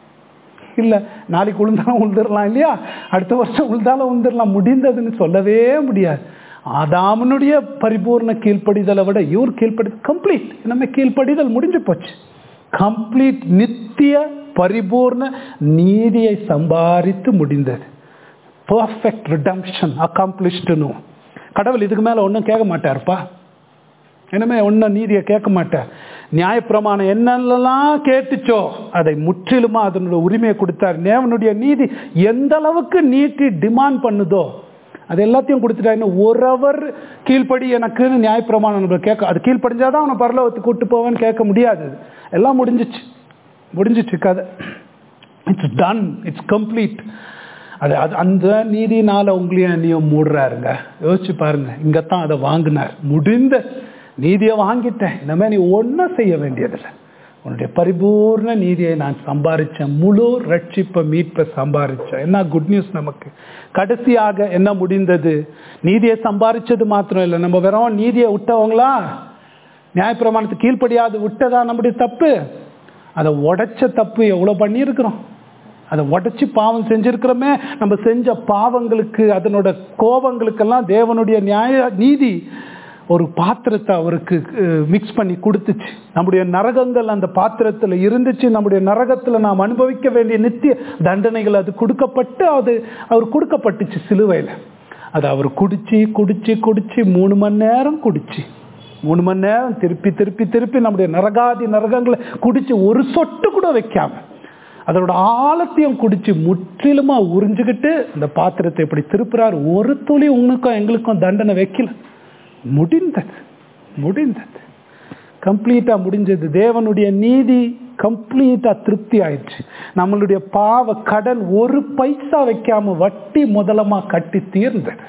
இல்ல நாளைக்கு உளுந்தாலும் உழுந்துடலாம் இல்லையா அடுத்த வருஷம் உழுந்தாலும் உழுந்துடலாம் முடிந்ததுன்னு சொல்லவே முடியாது ஆதாமனுடைய பரிபூர்ண கீழ்ப்படிதலை விட இவர் கீழ்ப்படி கம்ப்ளீட் நம்ம கீழ்ப்படிதல் முடிஞ்சு போச்சு கம்ப்ளீட் நித்திய பரிபூர்ண நீதியை சம்பாதித்து முடிந்தது பர்ஃபெக்ட் ரிடம்ஷன் அக்காம்ப்ளிஷ்டுன்னு கடவுள் இதுக்கு மேல ஒன்றும் கேட்க மாட்டார்ப்பா இனிமே ஒன்றும் நீதியை கேட்க மாட்டார் நியாயப்பிரமாணம் என்னெல்லாம் கேட்டுச்சோ அதை முற்றிலுமா அதனுடைய உரிமையை கொடுத்தார் தேவனுடைய நீதி எந்த அளவுக்கு நீட்டி டிமாண்ட் பண்ணுதோ அது எல்லாத்தையும் கொடுத்துட்டாரு ஒரு அவர் கீழ்ப்படி எனக்குன்னு நியாயப்பிரமாணம் நம்ம கேட்க அது கீழ்ப்படிஞ்சாதான் அவனை பரலோகத்துக்கு கூட்டு போவேன்னு கேட்க முடியாது எல்லாம் முடிஞ்சிச்சு முடிஞ்சிச்சு கதை இட்ஸ் டன் இட்ஸ் கம்ப்ளீட் அது அது அந்த நீதினால உங்களையும் என்னையும் மூடுறாருங்க யோசிச்சு பாருங்க இங்கத்தான் அதை வாங்கினார் முடிந்த நீதியை வாங்கிட்டேன் இனிமே நீ ஒன்றும் செய்ய வேண்டியதில்லை உன்னுடைய பரிபூர்ண நீதியை நான் சம்பாரிச்சேன் முழு ரட்சிப்பை மீட்பை சம்பாரிச்சேன் என்ன குட் நியூஸ் நமக்கு கடைசியாக என்ன முடிந்தது நீதியை சம்பாரிச்சது மாத்திரம் இல்லை நம்ம வெறும் நீதியை விட்டவங்களா நியாயப்பிரமாணத்துக்கு கீழ்ப்படியாது விட்டதா நம்முடைய தப்பு அதை உடைச்ச தப்பு எவ்வளோ பண்ணியிருக்கிறோம் அதை உடைச்சி பாவம் செஞ்சிருக்கிறோமே நம்ம செஞ்ச பாவங்களுக்கு அதனோட கோபங்களுக்கெல்லாம் தேவனுடைய நியாய நீதி ஒரு பாத்திரத்தை அவருக்கு மிக்ஸ் பண்ணி கொடுத்துச்சு நம்முடைய நரகங்கள் அந்த பாத்திரத்தில் இருந்துச்சு நம்முடைய நரகத்தில் நாம் அனுபவிக்க வேண்டிய நித்திய தண்டனைகள் அது கொடுக்கப்பட்டு அது அவர் கொடுக்கப்பட்டுச்சு சிலுவையில் அது அவர் குடிச்சு குடிச்சு குடிச்சு மூணு மணி நேரம் குடிச்சு மூணு மணி நேரம் திருப்பி திருப்பி திருப்பி நம்முடைய நரகாதி நரகங்களை குடிச்சு ஒரு சொட்டு கூட வைக்காம அதனோட ஆழத்தையும் குடிச்சு முற்றிலுமா உறிஞ்சுக்கிட்டு அந்த பாத்திரத்தை இப்படி திருப்புறாரு ஒரு துளி உனக்கும் எங்களுக்கும் தண்டனை வைக்கல முடிந்தது முடிந்தது கம்ப்ளீட்டா முடிஞ்சது தேவனுடைய நீதி கம்ப்ளீட்டா திருப்தி ஆயிடுச்சு நம்மளுடைய பாவ கடன் ஒரு பைசா வைக்காம வட்டி முதலமா கட்டி தீர்ந்தது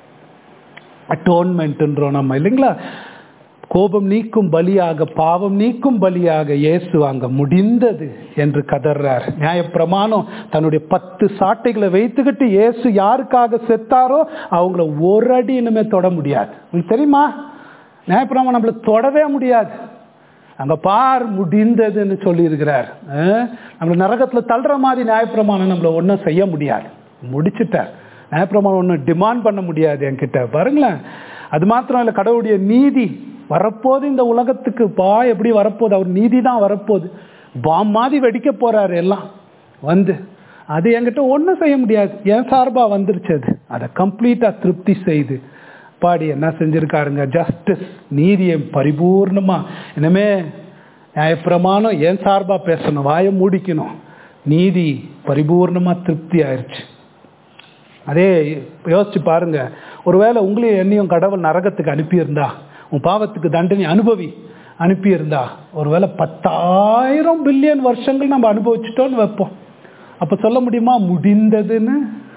அட்டோன்மெண்ட்ன்றோம் நம்ம இல்லைங்களா கோபம் நீக்கும் பலியாக பாவம் நீக்கும் பலியாக இயேசு அங்க முடிந்தது என்று கதறார் நியாயப்பிரமாணம் தன்னுடைய பத்து சாட்டைகளை வைத்துக்கிட்டு இயேசு யாருக்காக செத்தாரோ அவங்கள ஒரு அடி இனிமே தொட முடியாது உங்களுக்கு தெரியுமா நியாயப்பிரமாணம் நம்மள தொடவே முடியாது அங்க பார் முடிந்ததுன்னு சொல்லி இருக்கிறார் நம்மள நரகத்துல தள்ளுற மாதிரி நியாயப்பிரமாணம் நம்மள ஒன்றும் செய்ய முடியாது முடிச்சுட்டார் நியாயப்பிரமாணம் ஒன்றும் டிமாண்ட் பண்ண முடியாது என்கிட்ட பாருங்களேன் அது மாத்திரம் இல்லை கடவுளுடைய நீதி வரப்போது இந்த உலகத்துக்கு பா எப்படி வரப்போகுது அவர் நீதி தான் வரப்போகுது பாம் மாதிரி வெடிக்க போறாரு எல்லாம் வந்து அது என்கிட்ட ஒன்றும் செய்ய முடியாது என் சார்பா வந்துருச்சு அது அதை கம்ப்ளீட்டா திருப்தி செய்து பாடி என்ன செஞ்சிருக்காருங்க ஜஸ்டிஸ் நீதியை பரிபூர்ணமா இனிமே நியாயப்பிரமாணம் என் சார்பா பேசணும் வாயை மூடிக்கணும் நீதி பரிபூர்ணமா திருப்தி ஆயிடுச்சு அதே யோசிச்சு பாருங்க ஒருவேளை உங்களையும் என்னையும் கடவுள் நரகத்துக்கு அனுப்பியிருந்தா உன் பாவத்துக்கு தண்டனை அனுபவி அனுப்பியிருந்தா ஒருவேளை பத்தாயிரம் பில்லியன் வருஷங்கள் நம்ம அனுபவிச்சிட்டோம்னு வைப்போம் அப்ப சொல்ல முடியுமா முடிந்ததுன்னு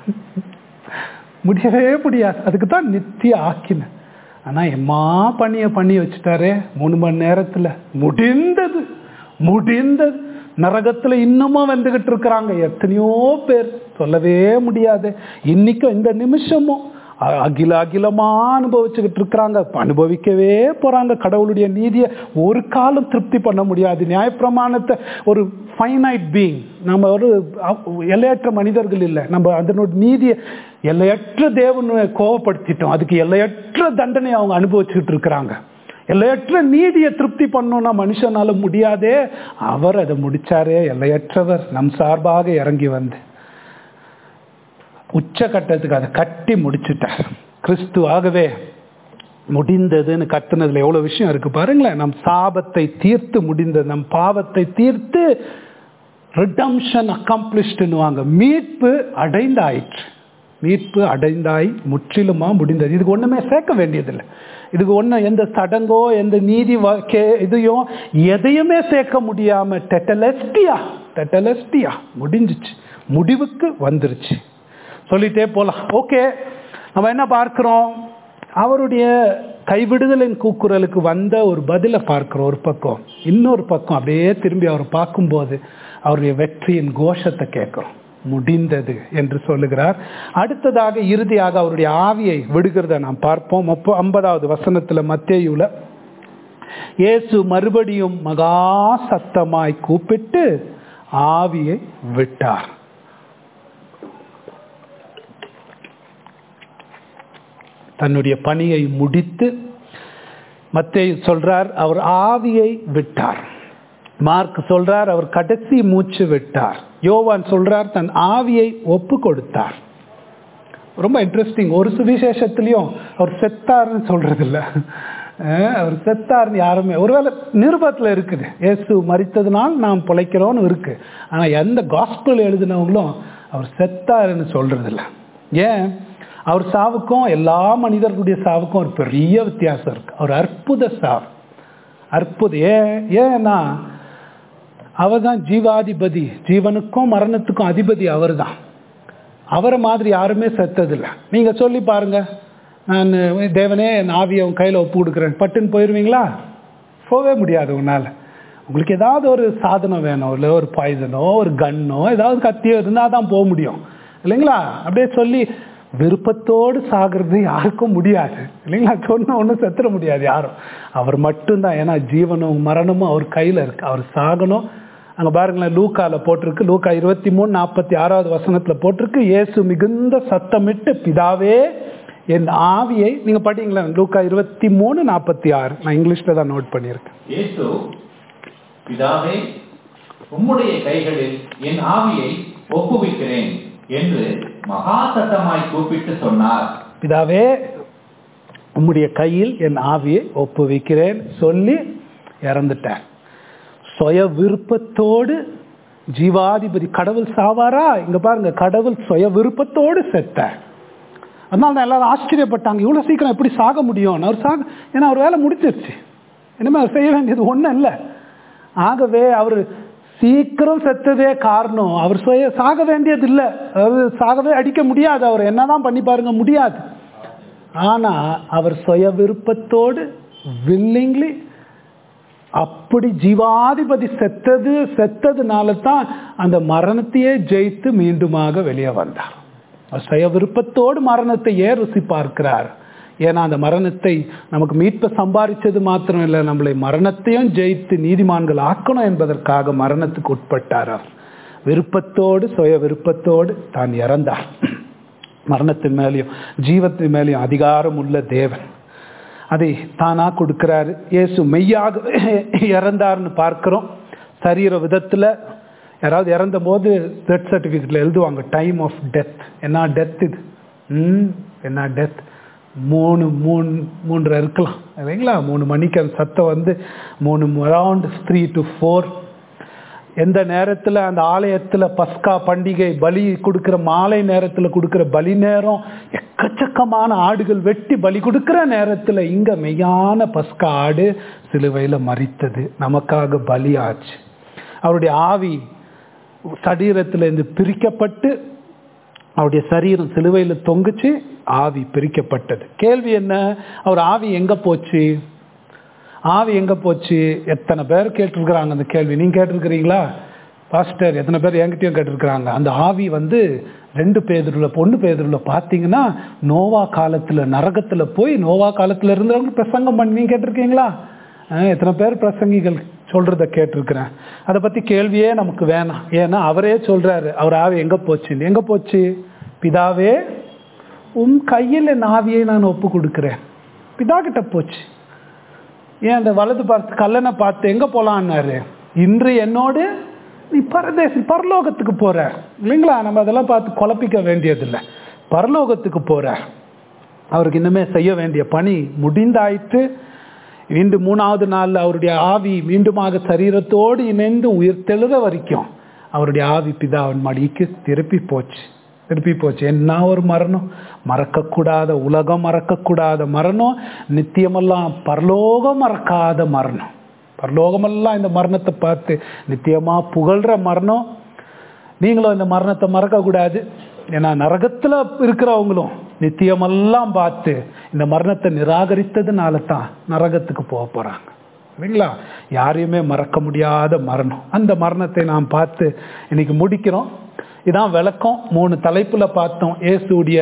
முடியவே முடியாது அதுக்கு தான் நித்திய ஆக்கின ஆனா எம்மா பண்ணிய பண்ணி வச்சுட்டாரே மூணு மணி நேரத்துல முடிந்தது முடிந்தது நரகத்துல இன்னமும் வந்துகிட்டு இருக்கிறாங்க எத்தனையோ பேர் சொல்லவே முடியாது இன்னைக்கும் இந்த நிமிஷமும் அ- அகில அகிலமா அனுபவிச்சுக்கிட்டு இருக்கிறாங்க அனுபவிக்கவே போறாங்க கடவுளுடைய நீதியை ஒரு காலம் திருப்தி பண்ண முடியாது நியாயப்பிரமாணத்தை ஒரு ஃபைனைட் பீயிங் நம்ம ஒரு அ- எல்லையற்ற மனிதர்கள் இல்லை நம்ம அதனோட நீதியை எல்லையற்ற தேவனை கோவப்படுத்திட்டோம் அதுக்கு எல்லையற்ற தண்டனை அவங்க அனுபவிச்சுக்கிட்டு இருக்கிறாங்க எல்லையற்ற நீதியை திருப்தி பண்ணணும்னா மனுஷனால முடியாதே அவர் அதை முடிச்சாரே எல்லையற்றவர் நம் சார்பாக இறங்கி வந்து உச்சகட்டத்துக்கு அதை கட்டி முடிச்சிட்டார் கிறிஸ்துவாகவே முடிந்ததுன்னு கத்துனதுல எவ்வளவு விஷயம் இருக்கு பாருங்களேன் நம் சாபத்தை தீர்த்து முடிந்தது நம் பாவத்தை தீர்த்து ரிடம்ஷன் அக்காம்ப்ளிஷ்டுன்னுவாங்க மீட்பு அடைந்தாயிற்று மீட்பு அடைந்தாய் முற்றிலுமா முடிந்தது இதுக்கு ஒண்ணுமே சேர்க்க வேண்டியதில்லை இதுக்கு ஒண்ணு எந்த சடங்கோ எந்த நீதி வ- கே- இதையும் எதையுமே சேர்க்க முடியாம டெட்டலஸ்டியா டெட்டலஸ்டியா முடிஞ்சிச்சு முடிவுக்கு வந்துருச்சு சொல்லிட்டே போலாம் ஓகே நம்ம என்ன பார்க்கிறோம் அவருடைய கைவிடுதலின் கூக்குரலுக்கு வந்த ஒரு பதிலை பார்க்கிறோம் ஒரு பக்கம் இன்னொரு பக்கம் அப்படியே திரும்பி அவரை பார்க்கும்போது அவருடைய வெற்றியின் கோஷத்தை கேட்கிறோம் முடிந்தது என்று சொல்லுகிறார் அடுத்ததாக இறுதியாக அவருடைய ஆவியை விடுகிறத நாம் பார்ப்போம் முப்ப ஐம்பதாவது வசனத்துல மத்தேயுல இயேசு மறுபடியும் மகா சத்தமாய் கூப்பிட்டு ஆவியை விட்டார் தன்னுடைய பணியை முடித்து மத்தேயு சொல்றார் அவர் ஆவியை விட்டார் மார்க் சொல்றார் அவர் கடைசி மூச்சு விட்டார் யோவான் சொல்றார் தன் ஆவியை ஒப்பு கொடுத்தார் ரொம்ப இன்ட்ரெஸ்டிங் ஒரு சுவிசேஷத்துலயும் அவர் செத்தார்னு சொல்றது இல்ல அஹ் அவர் செத்தார்னு யாருமே ஒருவேளை நிருபத்துல இருக்குது இயேசு மரித்ததுனால் நாம் பிழைக்கிறோம்னு இருக்கு ஆனா எந்த காஸ்பிள் எழுதினவங்களும் அவர் செத்தாருன்னு சொல்றது இல்ல ஏன் அவர் சாவுக்கும் எல்லா மனிதர்களுடைய சாவுக்கும் ஒரு பெரிய வித்தியாசம் இருக்கு அவர் அற்புத சாவு அற்புத ஏன் ஏன்னா அவர் தான் ஜீவாதிபதி ஜீவனுக்கும் மரணத்துக்கும் அதிபதி அவர் தான் அவரை மாதிரி யாருமே செத்ததில்லை நீங்க சொல்லி பாருங்க நான் தேவனே என் ஆவியை உன் கையில் ஒப்பு கொடுக்குறேன் பட்டுன்னு போயிடுவீங்களா போகவே முடியாது உன்னால உங்களுக்கு ஏதாவது ஒரு சாதனம் வேணும் இல்லை ஒரு பாய்சனோ ஒரு கன்னோ ஏதாவது கத்தியோ இருந்தால் தான் போக முடியும் இல்லைங்களா அப்படியே சொல்லி விருப்பத்தோடு சாகிறது யாருக்கும் முடியாது இல்லைங்களா சொன்ன ஒன்றும் செத்துற முடியாது யாரும் அவர் மட்டும்தான் ஏன்னா ஜீவனும் மரணமும் அவர் கையில் இருக்கு அவர் சாகணும் அங்க பாருங்களேன் லூக்கால போட்டிருக்கு லூக்கா இருபத்தி மூணு நாற்பத்தி ஆறாவது வசனத்துல போட்டிருக்கு இயேசு மிகுந்த சத்தமிட்டு பிதாவே என் ஆவியை நீங்க படிங்களேன் லூக்கா இருபத்தி மூணு நாற்பத்தி ஆறு நான் இங்கிலீஷ்ல தான் நோட் பண்ணியிருக்கேன் இயேசு பிதாவே உம்முடைய கைகளில் என் ஆவியை ஒப்புவிக்கிறேன் என்று மகா சத்தமாய் கூப்பிட்டு சொன்னார் பிதாவே உம்முடைய கையில் என் ஆவியை ஒப்புவிக்கிறேன் சொல்லி இறந்துட்டேன் சுய விருப்பத்தோடு ஜீவாதிபதி கடவுள் சாவாரா இங்க பாருங்க கடவுள் சுய விருப்பத்தோடு செத்த அதனால தான் எல்லாரும் ஆச்சரியப்பட்டாங்க இவ்வளவு சீக்கிரம் எப்படி சாக முடியும் அவர் சாக ஏன்னா அவர் வேலை முடிச்சிருச்சு இனிமே அவர் செய்ய வேண்டியது ஒண்ணும் இல்லை ஆகவே அவர் சீக்கிரம் செத்ததே காரணம் அவர் சுய சாக வேண்டியது இல்லை அவர் சாகவே அடிக்க முடியாது அவர் என்னதான் பண்ணி பாருங்க முடியாது ஆனா அவர் சுய விருப்பத்தோடு வில்லிங்லி அப்படி ஜீவாதிபதி செத்தது செத்ததுனால தான் அந்த மரணத்தையே ஜெயித்து மீண்டுமாக வெளியே வந்தார் அவர் சுய விருப்பத்தோடு மரணத்தை ஏன் ருசி பார்க்கிறார் ஏன்னா அந்த மரணத்தை நமக்கு மீட்ப சம்பாதிச்சது மாத்திரம் இல்லை நம்மளை மரணத்தையும் ஜெயித்து நீதிமான்கள் ஆக்கணும் என்பதற்காக மரணத்துக்கு உட்பட்டார் அவர் விருப்பத்தோடு சுய விருப்பத்தோடு தான் இறந்தார் மரணத்தின் மேலேயும் ஜீவத்தின் மேலேயும் அதிகாரம் உள்ள தேவன் அதை தானா கொடுக்கிறாரு இயேசு மெய்யாக இறந்தார்னு பார்க்கிறோம் சரீர விதத்துல யாராவது இறந்த போது டெத் சர்டிஃபிகேட்ல எழுதுவாங்க டைம் ஆஃப் டெத் என்ன டெத் இது ம் என்ன டெத் மூணு மூணு மூன்றரை இருக்கலாம் இல்லைங்களா மூணு மணிக்கு அந்த சத்தம் வந்து மூணு அரவுண்ட் த்ரீ டு ஃபோர் எந்த நேரத்தில் அந்த ஆலயத்தில் பஸ்கா பண்டிகை பலி கொடுக்கிற மாலை நேரத்தில் கொடுக்கிற பலி நேரம் எக்கச்சக்கமான ஆடுகள் வெட்டி பலி கொடுக்கிற நேரத்தில் இங்க மெய்யான பஸ்கா ஆடு சிலுவையில் மறித்தது நமக்காக பலி ஆச்சு அவருடைய ஆவி சரீரத்திலிருந்து பிரிக்கப்பட்டு அவருடைய சரீரம் சிலுவையில் தொங்குச்சு ஆவி பிரிக்கப்பட்டது கேள்வி என்ன அவர் ஆவி எங்க போச்சு ஆவி எங்க போச்சு எத்தனை பேர் கேட்டிருக்கிறாங்க அந்த கேள்வி நீங்க கேட்டிருக்கிறீங்களா பாஸ்டர் எத்தனை பேர் என்கிட்டயும் கேட்டிருக்கிறாங்க அந்த ஆவி வந்து ரெண்டு பேதருல பொண்ணு பேதருல பார்த்தீங்கன்னா நோவா காலத்துல நரகத்துல போய் நோவா காலத்துல இருந்தவங்க பிரசங்கம் பண்ணி நீங்க கேட்டிருக்கீங்களா அஹ் எத்தனை பேர் பிரசங்கிகள் சொல்றத கேட்டிருக்கிறேன் அதை பத்தி கேள்வியே நமக்கு வேணாம் ஏன்னா அவரே சொல்றாரு அவர் ஆவி எங்க போச்சு எங்க போச்சு பிதாவே உன் கையில் என் ஆவியை நான் ஒப்பு கொடுக்கிறேன் பிதா கிட்ட போச்சு ஏன் அந்த வலது பார்த்து கல்லனை பார்த்து எங்க போலான்னாரு இன்று என்னோடு நீ பரதேசி பரலோகத்துக்கு போற இல்லைங்களா நம்ம அதெல்லாம் பார்த்து குழப்பிக்க வேண்டியதில்லை பரலோகத்துக்கு போற அவருக்கு இன்னுமே செய்ய வேண்டிய பணி முடிந்தாயிற்று மீண்டும் மூணாவது நாள் அவருடைய ஆவி மீண்டுமாக சரீரத்தோடு இணைந்து உயிர் தெழுற வரைக்கும் அவருடைய ஆவி பிதாவின் மடிக்கு திருப்பி போச்சு திருப்பி போச்சு என்ன ஒரு மரணம் மறக்கக்கூடாத உலகம் மறக்கக்கூடாத மரணம் நித்தியமெல்லாம் பரலோகம் மறக்காத மரணம் பரலோகமெல்லாம் இந்த மரணத்தை பார்த்து நித்தியமா புகழ்ற மரணம் நீங்களும் இந்த மரணத்தை மறக்கக்கூடாது ஏன்னா நரகத்தில் இருக்கிறவங்களும் நித்தியமெல்லாம் பார்த்து இந்த மரணத்தை நிராகரித்ததுனால தான் நரகத்துக்கு போக போகிறாங்க இல்லைங்களா யாரையுமே மறக்க முடியாத மரணம் அந்த மரணத்தை நாம் பார்த்து இன்னைக்கு முடிக்கிறோம் இதான் விளக்கம் மூணு தலைப்பில் பார்த்தோம் இயேசுடைய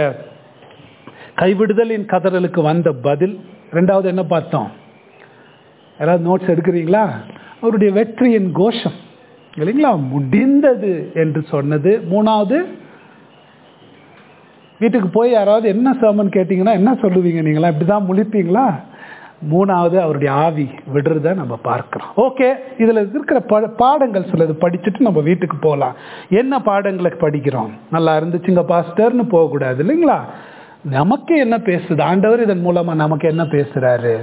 கைவிடுதலின் கதறலுக்கு வந்த பதில் ரெண்டாவது என்ன பார்த்தோம் யாராவது நோட்ஸ் எடுக்கிறீங்களா அவருடைய வெற்றியின் கோஷம் இல்லைங்களா முடிந்தது என்று சொன்னது மூணாவது வீட்டுக்கு போய் யாராவது என்ன சேமன் கேட்டிங்கன்னா என்ன சொல்லுவீங்க நீங்களா இப்படி தான் முழிப்பீங்களா மூணாவது அவருடைய ஆவி விடுறத நம்ம பார்க்கிறோம் ஓகே இதில் இருக்கிற ப பாடங்கள் சிலது படிச்சுட்டு நம்ம வீட்டுக்கு போகலாம் என்ன பாடங்களை படிக்கிறோம் நல்லா இருந்துச்சுங்க பாஸ்டர்னு போகக்கூடாது இல்லைங்களா நமக்கு என்ன பேசுது ஆண்டவர் இதன் மூலமாக நமக்கு என்ன பேசுகிறாரு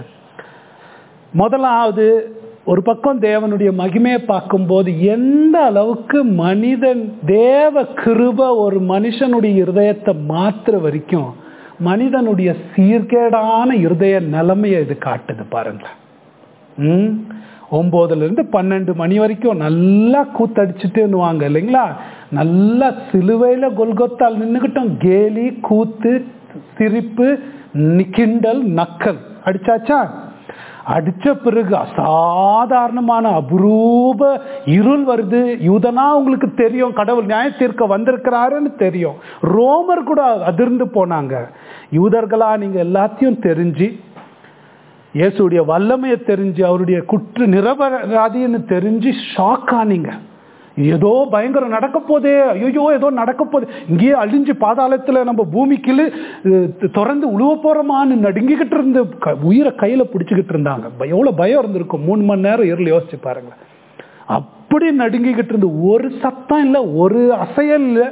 முதலாவது ஒரு பக்கம் தேவனுடைய மகிமையை பார்க்கும்போது எந்த அளவுக்கு மனிதன் தேவ கிருப ஒரு மனுஷனுடைய இருதயத்தை மாற்றுற வரைக்கும் மனிதனுடைய சீர்கேடான இருதய நிலைமையை இது காட்டுது பாருங்களேன் ம் ஒம்போதுல இருந்து பன்னெண்டு மணி வரைக்கும் நல்லா கூத்தடிச்சுட்டுன்னுவாங்க இல்லைங்களா நல்லா சிலுவையில் கொல்கொத்தால் நின்றுக்கிட்டோம் கேலி கூத்து சிரிப்பு கிண்டல் நக்கல் அடிச்சாச்சா அடிச்ச பிறகு அசாதாரணமான அபரூப இருள் வருது யூதனா உங்களுக்கு தெரியும் கடவுள் நியாய தீர்க்க வந்திருக்கிறாருன்னு தெரியும் ரோமர் கூட அதிர்ந்து போனாங்க யூதர்களா நீங்க எல்லாத்தையும் தெரிஞ்சு இயேசுடைய வல்லமையை தெரிஞ்சு அவருடைய குற்ற நிரபராதின்னு தெரிஞ்சு ஷாக் ஆனீங்க ஏதோ பயங்கரம் நடக்க போதே ஐயோ ஏதோ நடக்க போதே இங்கேயே அழிஞ்சு பாதாளத்தில் நம்ம பூமிக்குள்ள திறந்து உழுவ போறோமான்னு நடுங்கிக்கிட்டு இருந்து உயிரை கையில் பிடிச்சிக்கிட்டு இருந்தாங்க எவ்வளோ பயம் இருந்திருக்கும் மூணு மணி நேரம் இருள் யோசிச்சு பாருங்க அப்படி நடுங்கிக்கிட்டு இருந்து ஒரு சத்தம் இல்லை ஒரு அசையல் இல்லை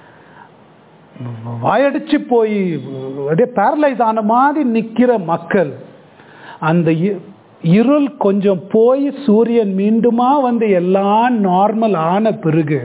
வாயடிச்சு போய் அப்படியே பேரலைஸ் ஆன மாதிரி நிற்கிற மக்கள் அந்த இருள் கொஞ்சம் போய் சூரியன் மீண்டுமா வந்து எல்லாம் நார்மல் ஆன பிறகு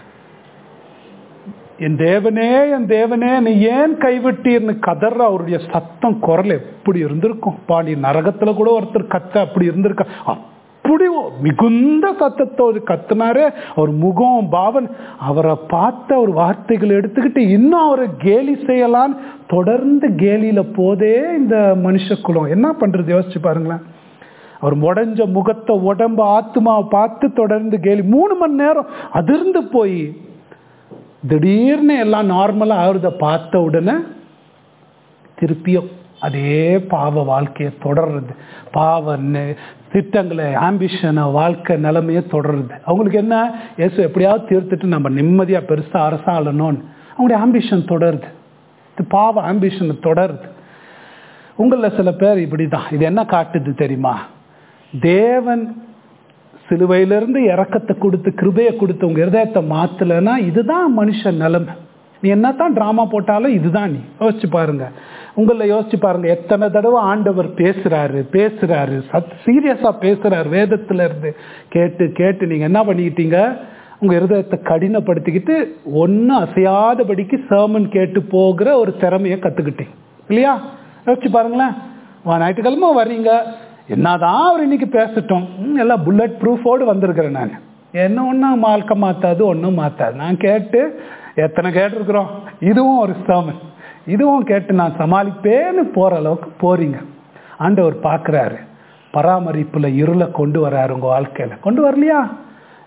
என் தேவனே என் தேவனே நீ ஏன் கைவிட்டீர்னு கதற அவருடைய சத்தம் குரல் எப்படி இருந்திருக்கும் பாடி நரகத்துல கூட ஒருத்தர் கத்த அப்படி இருந்திருக்க அப்படி மிகுந்த சத்தத்தோடு கத்துனாரு அவர் முகம் பாவன் அவரை பார்த்த ஒரு வார்த்தைகள் எடுத்துக்கிட்டு இன்னும் அவரை கேலி செய்யலாம் தொடர்ந்து கேலியில போதே இந்த மனுஷ குலம் என்ன பண்றது யோசிச்சு பாருங்களேன் அவர் உடஞ்ச முகத்தை உடம்பு ஆத்மாவை பார்த்து தொடர்ந்து கேலி மூணு மணி நேரம் அதிர்ந்து போய் திடீர்னு எல்லாம் நார்மலாக ஆகுறத பார்த்த உடனே திருப்பியும் அதே பாவ வாழ்க்கையை தொடர்றது பாவ திட்டங்களை ஆம்பிஷனை வாழ்க்கை நிலைமையை தொடருது அவங்களுக்கு என்ன இயேசு எப்படியாவது தீர்த்துட்டு நம்ம நிம்மதியாக பெருசாக அரசாளணும்னு அவங்களுடைய ஆம்பிஷன் தொடருது இது பாவ ஆம்பிஷனை தொடருது உங்களில் சில பேர் இப்படி தான் இது என்ன காட்டுது தெரியுமா தேவன் சிலுவையிலிருந்து இறக்கத்தை கொடுத்து கிருபையை கொடுத்து உங்க இருதயத்தை மாத்தலைன்னா இதுதான் மனுஷன் நிலைமை நீ என்னத்தான் ட்ராமா போட்டாலும் இதுதான் நீ யோசிச்சு பாருங்க உங்களில் யோசிச்சு பாருங்க எத்தனை தடவை ஆண்டவர் பேசுறாரு பேசுறாரு சத் சீரியஸா பேசுறாரு வேதத்துல இருந்து கேட்டு கேட்டு நீங்க என்ன பண்ணிக்கிட்டீங்க உங்க இருதயத்தை கடினப்படுத்திக்கிட்டு ஒன்றும் அசையாதபடிக்கு சேமன் கேட்டு போகிற ஒரு திறமையை கத்துக்கிட்டீங்க இல்லையா யோசிச்சு பாருங்களேன் ஞாயிற்றுக்கிழமை வர்றீங்க என்னதான் அவர் இன்னைக்கு பேசட்டும் எல்லாம் புல்லட் ப்ரூஃபோடு வந்திருக்கிறேன் நான் என்ன ஒன்றும் மால்க்க மாத்தாது ஒன்றும் மாத்தாது நான் கேட்டு எத்தனை கேட்டிருக்கிறோம் இதுவும் ஒரு சமன் இதுவும் கேட்டு நான் சமாளிப்பேன்னு போகிற அளவுக்கு போறீங்க ஆண்டவர் பார்க்குறாரு பராமரிப்பில் இருளை கொண்டு வராரு உங்கள் வாழ்க்கையில் கொண்டு வரலையா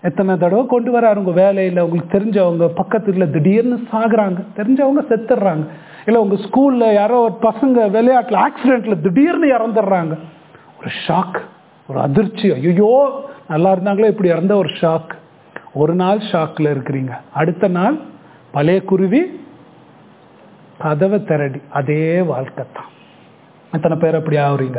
எத்தனை தடவை கொண்டு வராரு உங்க வேலையில் உங்களுக்கு தெரிஞ்சவங்க பக்கத்துல திடீர்னு சாகுறாங்க தெரிஞ்சவங்க செத்துடுறாங்க இல்லை உங்க ஸ்கூல்ல யாரோ ஒரு பசங்க விளையாட்டுல ஆக்சிடென்ட்ல திடீர்னு இறந்துடுறாங்க ஒரு ஷாக் ஒரு அதிர்ச்சி ஐயோ நல்லா இருந்தாங்களே இப்படி இறந்த ஒரு ஷாக் ஒரு நாள் ஷாக்ல இருக்கிறீங்க அடுத்த நாள் பழைய குருவி கதவை திரடி அதே வாழ்க்கை தான் எத்தனை பேர் அப்படி ஆகுறீங்க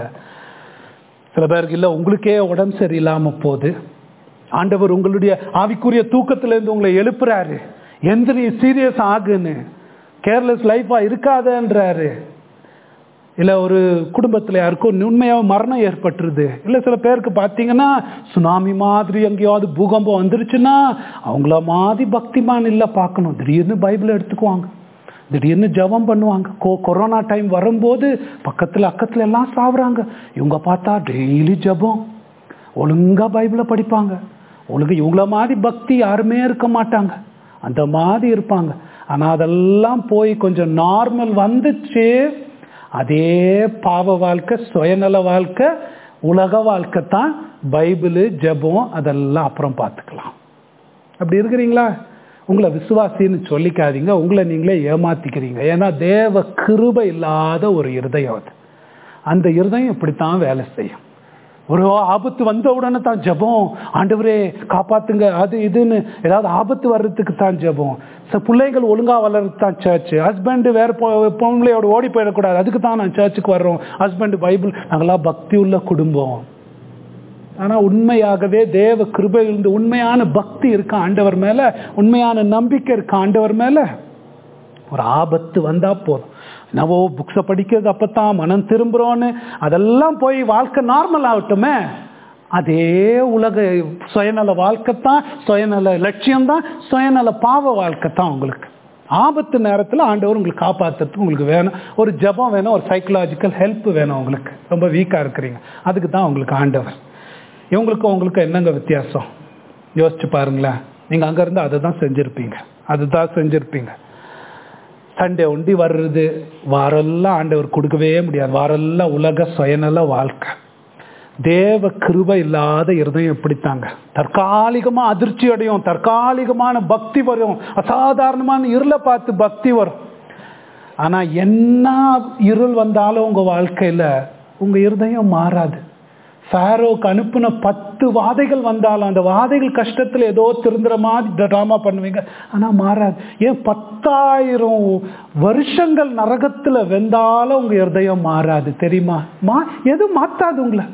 சில பேருக்கு இல்லை உங்களுக்கே உடம்பு சரியில்லாம போகுது ஆண்டவர் உங்களுடைய ஆவிக்குரிய தூக்கத்துல இருந்து உங்களை எழுப்புறாரு எந்திரி சீரியஸ் ஆகுன்னு கேர்லெஸ் லைஃபா இருக்காதன்றாரு இல்ல ஒரு குடும்பத்துல யாருக்கும் உண்மையாக மரணம் ஏற்பட்டுருது இல்ல சில பேருக்கு பார்த்தீங்கன்னா சுனாமி மாதிரி எங்கேயாவது பூகம்பம் வந்துருச்சுன்னா அவங்கள மாதிரி பக்திமான் இல்லை பார்க்கணும் திடீர்னு பைபிள் எடுத்துக்குவாங்க திடீர்னு ஜெபம் பண்ணுவாங்க கொ கொரோனா டைம் வரும்போது பக்கத்துல அக்கத்துல எல்லாம் சாவுறாங்க இவங்க பார்த்தா டெய்லி ஜெபம் ஒழுங்கா பைபிளை படிப்பாங்க ஒழுங்கு இவங்கள மாதிரி பக்தி யாருமே இருக்க மாட்டாங்க அந்த மாதிரி இருப்பாங்க ஆனா அதெல்லாம் போய் கொஞ்சம் நார்மல் வந்துச்சு அதே பாவ வாழ்க்கை சுயநல வாழ்க்கை உலக வாழ்க்கை தான் பைபிள் ஜெபம் அதெல்லாம் அப்புறம் பார்த்துக்கலாம் அப்படி இருக்கிறீங்களா உங்களை விசுவாசின்னு சொல்லிக்காதீங்க உங்களை நீங்களே ஏமாத்திக்கிறீங்க ஏன்னா தேவ கிருபை இல்லாத ஒரு இருதயம் அது அந்த இருதயம் இப்படித்தான் வேலை செய்யும் ஒரு ஆபத்து வந்த உடனே தான் ஜெபம் ஆண்டவரே காப்பாத்துங்க அது இதுன்னு ஏதாவது ஆபத்து வர்றதுக்கு தான் ஜெபம் ச பிள்ளைகள் ஒழுங்கா வளர்றது தான் சர்ச் ஹஸ்பண்ட் வேற பொ- பொம்பளையோட ஓடி போயிடக்கூடாது அதுக்கு தான் நான் சர்ச்சுக்கு வர்றோம் ஹஸ்பண்ட் பைபிள் நாங்களாம் பக்தி உள்ள குடும்பம் ஆனா உண்மையாகவே தேவ கிருபையிலிருந்து உண்மையான பக்தி இருக்கு ஆண்டவர் மேல உண்மையான நம்பிக்கை இருக்கு ஆண்டவர் மேல ஒரு ஆபத்து வந்தா போதும் என்னவோ புக்ஸை படிக்கிறது அப்பத்தான் மனம் திரும்புறோன்னு அதெல்லாம் போய் வாழ்க்கை நார்மல் ஆகட்டுமே அதே உலக சுயநல வாழ்க்கை தான் சுயநல லட்சியம் தான் சுயநல பாவ வாழ்க்கை தான் உங்களுக்கு ஆபத்து நேரத்தில் ஆண்டவர் உங்களுக்கு காப்பாற்றுறதுக்கு உங்களுக்கு வேணும் ஒரு ஜெபம் வேணும் ஒரு சைக்கலாஜிக்கல் ஹெல்ப் வேணும் உங்களுக்கு ரொம்ப வீக்காக இருக்கிறீங்க அதுக்கு தான் உங்களுக்கு ஆண்டவர் இவங்களுக்கும் உங்களுக்கும் என்னங்க வித்தியாசம் யோசிச்சு பாருங்களேன் நீங்கள் அங்கேருந்து அதை தான் செஞ்சுருப்பீங்க அதுதான் செஞ்சுருப்பீங்க சண்டே ஒண்டி வர்றது வாரெல்லாம் ஆண்டவர் கொடுக்கவே முடியாது வாரெல்லாம் உலக சுயநல வாழ்க்கை தேவ கிருபை இல்லாத இருதயம் எப்படித்தாங்க தற்காலிகமா அதிர்ச்சி அடையும் தற்காலிகமான பக்தி வரும் அசாதாரணமான இருளை பார்த்து பக்தி வரும் ஆனா என்ன இருள் வந்தாலும் உங்க வாழ்க்கையில உங்க இருதயம் மாறாது ஃபேரோக்கு அனுப்புன பத்து வாதைகள் வந்தாலும் அந்த வாதைகள் கஷ்டத்துல ஏதோ திருந்துற மாதிரி ட்ராமா பண்ணுவீங்க ஆனா மாறாது ஏன் பத்தாயிரம் வருஷங்கள் நரகத்துல வெந்தாலும் உங்க இருதயம் மாறாது தெரியுமா மா எதுவும் மாத்தாது உங்களை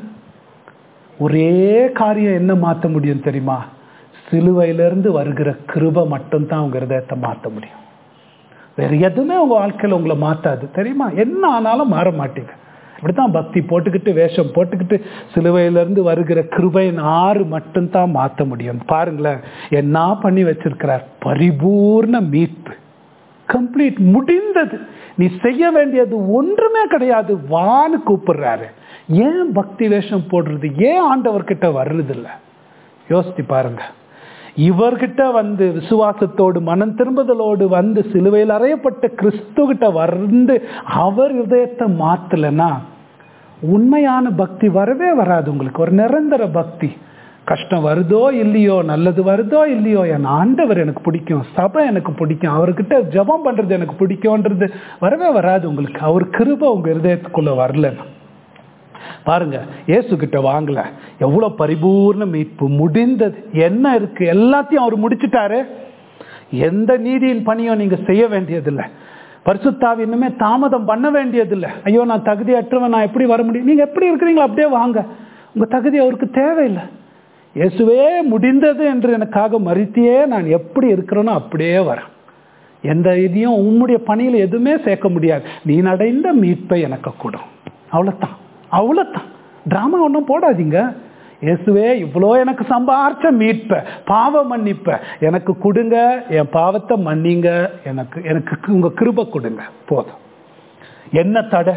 ஒரே காரியம் என்ன மாத்த முடியும் தெரியுமா சிலுவையிலிருந்து வருகிற கிருபை மட்டும்தான் உங்க இருதயத்தை மாத்த முடியும் வேற எதுவுமே உங்க வாழ்க்கையில உங்களை மாத்தாது தெரியுமா என்ன ஆனாலும் மாற மாட்டீங்க இப்படித்தான் பக்தி போட்டுக்கிட்டு வேஷம் போட்டுக்கிட்டு சிலுவையிலிருந்து வருகிற கிருபையின் ஆறு மட்டும்தான் மாத்த முடியும் பாருங்களேன் என்ன பண்ணி வச்சிருக்கிறார் பரிபூர்ண மீட்பு கம்ப்ளீட் முடிந்தது நீ செய்ய வேண்டியது ஒன்றுமே கிடையாது வான்னு கூப்பிடுறாரு ஏன் பக்தி வேஷம் போடுறது ஏன் ஆண்டவர்கிட்ட வர்றது இல்ல யோசித்து பாருங்க இவர்கிட்ட வந்து விசுவாசத்தோடு மனம் திரும்புதலோடு வந்து சிலுவையில் அறையப்பட்ட கிறிஸ்துகிட்ட வந்து அவர் இதயத்தை மாத்தலைன்னா உண்மையான பக்தி வரவே வராது உங்களுக்கு ஒரு நிரந்தர பக்தி கஷ்டம் வருதோ இல்லையோ நல்லது வருதோ இல்லையோ என் ஆண்டவர் எனக்கு பிடிக்கும் சபை எனக்கு பிடிக்கும் அவர்கிட்ட ஜெபம் பண்றது எனக்கு பிடிக்கும்ன்றது வரவே வராது உங்களுக்கு அவர் கிருபை உங்க இருதயத்துக்குள்ள வரலன்னா பாருங்க இயேசு கிட்ட வாங்கல எவ்வளவு பரிபூர்ண மீட்பு முடிந்தது என்ன இருக்கு எல்லாத்தையும் அவர் முடிச்சிட்டாரு எந்த நீதியின் பணியும் நீங்க செய்ய வேண்டியதில்லை பரிசுத்தாவி இன்னுமே தாமதம் பண்ண வேண்டியதில்லை ஐயோ நான் தகுதியற்றவன் நான் எப்படி வர முடியும் நீங்க எப்படி இருக்கிறீங்களோ அப்படியே வாங்க உங்க தகுதி அவருக்கு தேவையில்லை இயேசுவே முடிந்தது என்று எனக்காக மறித்தியே நான் எப்படி இருக்கிறேனோ அப்படியே வரேன் எந்த இதையும் உம்முடைய பணியில் எதுவுமே சேர்க்க முடியாது நீ நடைந்த மீட்பை எனக்கு கொடும் அவ்வளோதான் அவ்வளோதான் ட்ராமா ஒன்றும் போடாதீங்க இயேசுவே இவ்வளோ எனக்கு சம்பாரிச்ச மீட்ப பாவ மன்னிப்ப எனக்கு கொடுங்க என் பாவத்தை மன்னிங்க எனக்கு எனக்கு உங்க கிருப கொடுங்க போதும் என்ன தடை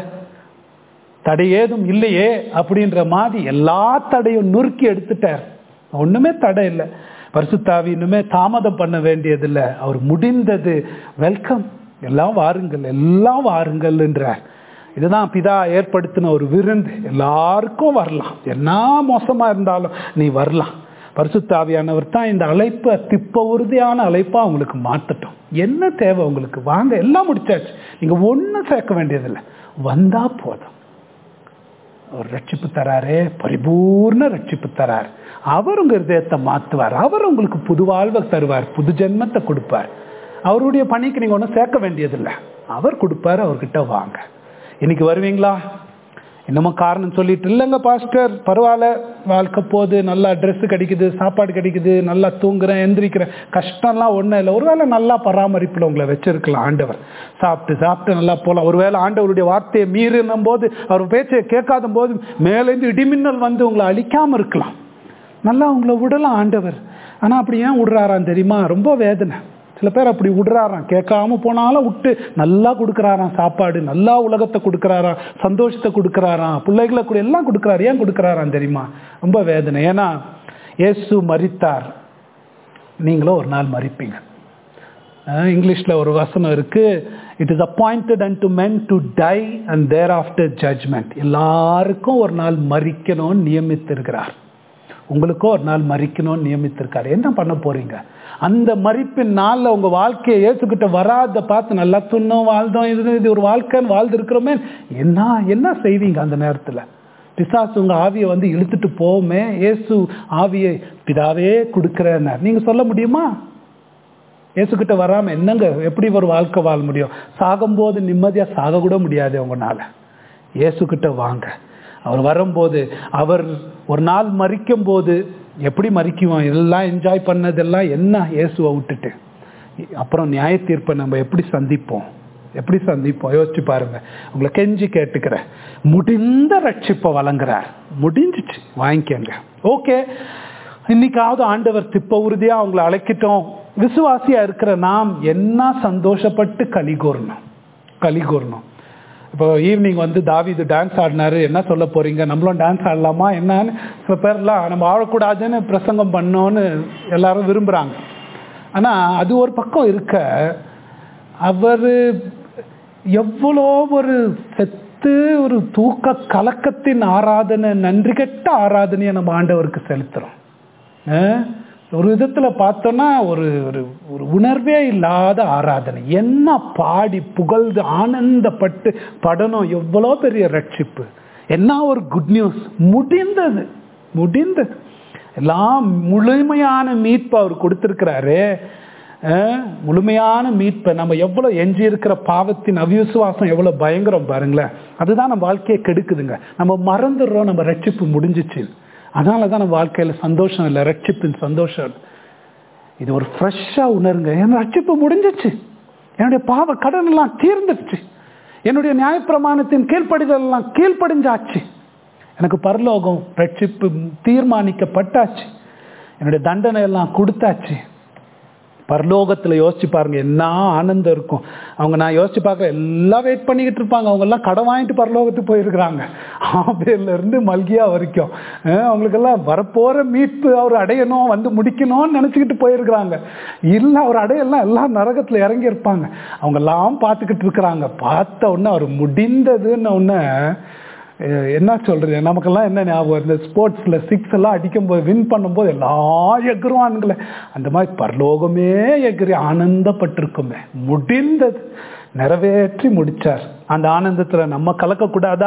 தடை ஏதும் இல்லையே அப்படின்ற மாதிரி எல்லா தடையும் நுறுக்கி எடுத்துட்டார் ஒண்ணுமே தடை இல்லை பரிசுத்தாவி இன்னுமே தாமதம் பண்ண வேண்டியதில்லை அவர் முடிந்தது வெல்கம் எல்லாம் வாருங்கள் எல்லாம் வாருங்கள்ன்றார் இதுதான் பிதா ஏற்படுத்தின ஒரு விருந்து எல்லாருக்கும் வரலாம் என்ன மோசமா இருந்தாலும் நீ வரலாம் பரிசுத்தாவியானவர் தான் இந்த அழைப்பை திப்ப உறுதியான அழைப்பா உங்களுக்கு மாற்றட்டும் என்ன தேவை உங்களுக்கு வாங்க எல்லாம் முடிச்சாச்சு நீங்க ஒன்றும் சேர்க்க வேண்டியதில்லை வந்தா போதும் ஒரு ரட்சிப்பு தராரே பரிபூர்ண ரட்சிப்பு தரார் அவர் உங்க இருதயத்தை மாத்துவார் அவர் உங்களுக்கு புது வாழ்வை தருவார் புது ஜென்மத்தை கொடுப்பார் அவருடைய பணிக்கு நீங்க ஒன்றும் சேர்க்க வேண்டியதில்லை அவர் கொடுப்பாரு அவர்கிட்ட வாங்க இன்னைக்கு வருவீங்களா இன்னமும் காரணம் சொல்லிட்டு இல்லைங்க பாஸ்டர் பரவாயில்ல வாழ்க்கை போகுது நல்லா ட்ரெஸ் கிடைக்குது சாப்பாடு கிடைக்குது நல்லா தூங்குறேன் எந்திரிக்கிறேன் கஷ்டம்லாம் ஒன்றும் இல்லை ஒருவேளை நல்லா பராமரிப்பில் உங்களை வச்சிருக்கலாம் ஆண்டவர் சாப்பிட்டு சாப்பிட்டு நல்லா போகலாம் ஒருவேளை ஆண்டவருடைய வார்த்தையை மீறினும் போது அவர் பேச்சை கேட்காத போது மேலேருந்து இடிமின்னல் வந்து உங்களை அழிக்காம இருக்கலாம் நல்லா உங்களை விடலாம் ஆண்டவர் ஆனால் அப்படி ஏன் விடுறாராம் தெரியுமா ரொம்ப வேதனை சில பேர் அப்படி விடுறாராம் கேட்காம போனாலும் விட்டு நல்லா கொடுக்குறாராம் சாப்பாடு நல்லா உலகத்தை கொடுக்குறாராம் சந்தோஷத்தை கொடுக்குறாராம் பிள்ளைகளை கூட எல்லாம் கொடுக்குறாரு ஏன் கொடுக்குறாராம் தெரியுமா ரொம்ப வேதனை ஏன்னா இயேசு மரித்தார் நீங்களும் ஒரு நாள் மறிப்பீங்க இங்கிலீஷில் ஒரு வசனம் இருக்கு it is appointed unto men to die and thereafter judgement எல்லாருக்கும் ஒரு நாள் மறிக்கணும்னு நியமித்திருக்கிறார் உங்களுக்கும் ஒரு நாள் மறிக்கணும்னு நியமித்திருக்காரு என்ன பண்ண போறீங்க அந்த மறிப்பின் நாளில் உங்க வாழ்க்கையை ஏற்றுக்கிட்ட வராத பார்த்து நல்லா துண்ணோம் வாழ்ந்தோம் இது இது ஒரு வாழ்க்கைன்னு வாழ்ந்து இருக்கிறோமே என்ன என்ன செய்வீங்க அந்த நேரத்தில் பிசாசு உங்க ஆவியை வந்து இழுத்துட்டு போவோமே இயேசு ஆவியை பிதாவே கொடுக்குறேன்னார் நீங்க சொல்ல முடியுமா இயேசுக்கிட்ட வராம என்னங்க எப்படி ஒரு வாழ்க்கை வாழ முடியும் சாகும்போது நிம்மதியா சாக கூட முடியாது உங்களால இயேசுக்கிட்ட வாங்க அவர் வரும்போது அவர் ஒரு நாள் மறிக்கும் போது எப்படி மறிக்குவோம் எல்லாம் என்ஜாய் பண்ணதெல்லாம் என்ன இயேசுவை விட்டுட்டு அப்புறம் நியாய தீர்ப்பை நம்ம எப்படி சந்திப்போம் எப்படி சந்திப்போம் யோசிச்சு பாருங்க உங்களை கெஞ்சி கேட்டுக்கிறேன் முடிந்த ரட்சிப்பை வழங்குறார் முடிஞ்சிச்சு வாங்கிக்கங்க ஓகே இன்னைக்காவது ஆண்டவர் திப்ப உறுதியா அவங்களை அழைக்கிட்டோம் விசுவாசியா இருக்கிற நாம் என்ன சந்தோஷப்பட்டு களி கூறணும் களி கூறணும் இப்போ ஈவினிங் வந்து தாவிது டான்ஸ் ஆடினாரு என்ன சொல்ல போறீங்க நம்மளும் டான்ஸ் ஆடலாமா என்னன்னு சில பேர்லாம் நம்ம ஆடக்கூடாதுன்னு பிரசங்கம் பண்ணோன்னு எல்லாரும் விரும்புறாங்க ஆனா அது ஒரு பக்கம் இருக்க அவர் எவ்வளோ ஒரு செத்து ஒரு தூக்க கலக்கத்தின் ஆராதனை நன்றி கெட்ட ஆராதனையை நம்ம ஆண்டவருக்கு செலுத்துறோம் ஒரு விதத்துல பார்த்தோம்னா ஒரு ஒரு ஒரு உணர்வே இல்லாத ஆராதனை என்ன பாடி புகழ்ந்து ஆனந்தப்பட்டு படணும் எவ்வளோ பெரிய ரட்சிப்பு என்ன ஒரு குட் நியூஸ் முடிந்தது முடிந்தது எல்லாம் முழுமையான மீட்பு அவர் கொடுத்திருக்கிறாரு முழுமையான மீட்பை நம்ம எவ்வளோ எஞ்சி இருக்கிற பாவத்தின் அவிசுவாசம் எவ்வளோ பயங்கரம் பாருங்களேன் அதுதான் நம்ம வாழ்க்கையை கெடுக்குதுங்க நம்ம மறந்துடுறோம் நம்ம ரட்சிப்பு முடிஞ்சிச்சு அதனால தான் நம்ம வாழ்க்கையில் சந்தோஷம் இல்லை ரட்சிப்பின் சந்தோஷம் இது ஒரு ஃப்ரெஷ்ஷாக உணருங்க என் ரட்சிப்பு முடிஞ்சிச்சு என்னுடைய பாவ கடன் எல்லாம் தீர்ந்துடுச்சு என்னுடைய நியாயப்பிரமாணத்தின் கீழ்ப்படிதல் எல்லாம் கீழ்ப்படிஞ்சாச்சு எனக்கு பரலோகம் ரட்சிப்பு தீர்மானிக்கப்பட்டாச்சு என்னுடைய தண்டனை எல்லாம் கொடுத்தாச்சு பரலோகத்தில் யோசிச்சு பாருங்க என்ன ஆனந்தம் இருக்கும் அவங்க நான் யோசிச்சு பார்க்க எல்லாம் வெயிட் பண்ணிக்கிட்டு இருப்பாங்க அவங்க எல்லாம் கடன் வாங்கிட்டு பரலோகத்துக்கு போயிருக்கிறாங்க ஆபேர்ல இருந்து மல்கியா வரைக்கும் அவங்களுக்கெல்லாம் வரப்போற மீட்பு அவர் அடையணும் வந்து முடிக்கணும்னு நினைச்சுக்கிட்டு போயிருக்கிறாங்க இல்லை அவர் அடையலாம் எல்லாம் நரகத்தில் இறங்கி இருப்பாங்க அவங்க எல்லாம் பார்த்துக்கிட்டு இருக்கிறாங்க பார்த்த உடனே அவர் முடிந்ததுன்னு உடனே என்ன சொல்றது நமக்கெல்லாம் என்ன ஞாபகம் இந்த ஸ்போர்ட்ஸ்ல சிக்ஸ் எல்லாம் அடிக்கும் போது வின் பண்ணும்போது எல்லாம் எகுருவான்களே அந்த மாதிரி பரலோகமே எகிரி ஆனந்தப்பட்டிருக்குமே முடிந்தது நிறைவேற்றி முடிச்சார் அந்த ஆனந்தத்துல நம்ம கலக்கக்கூடாதா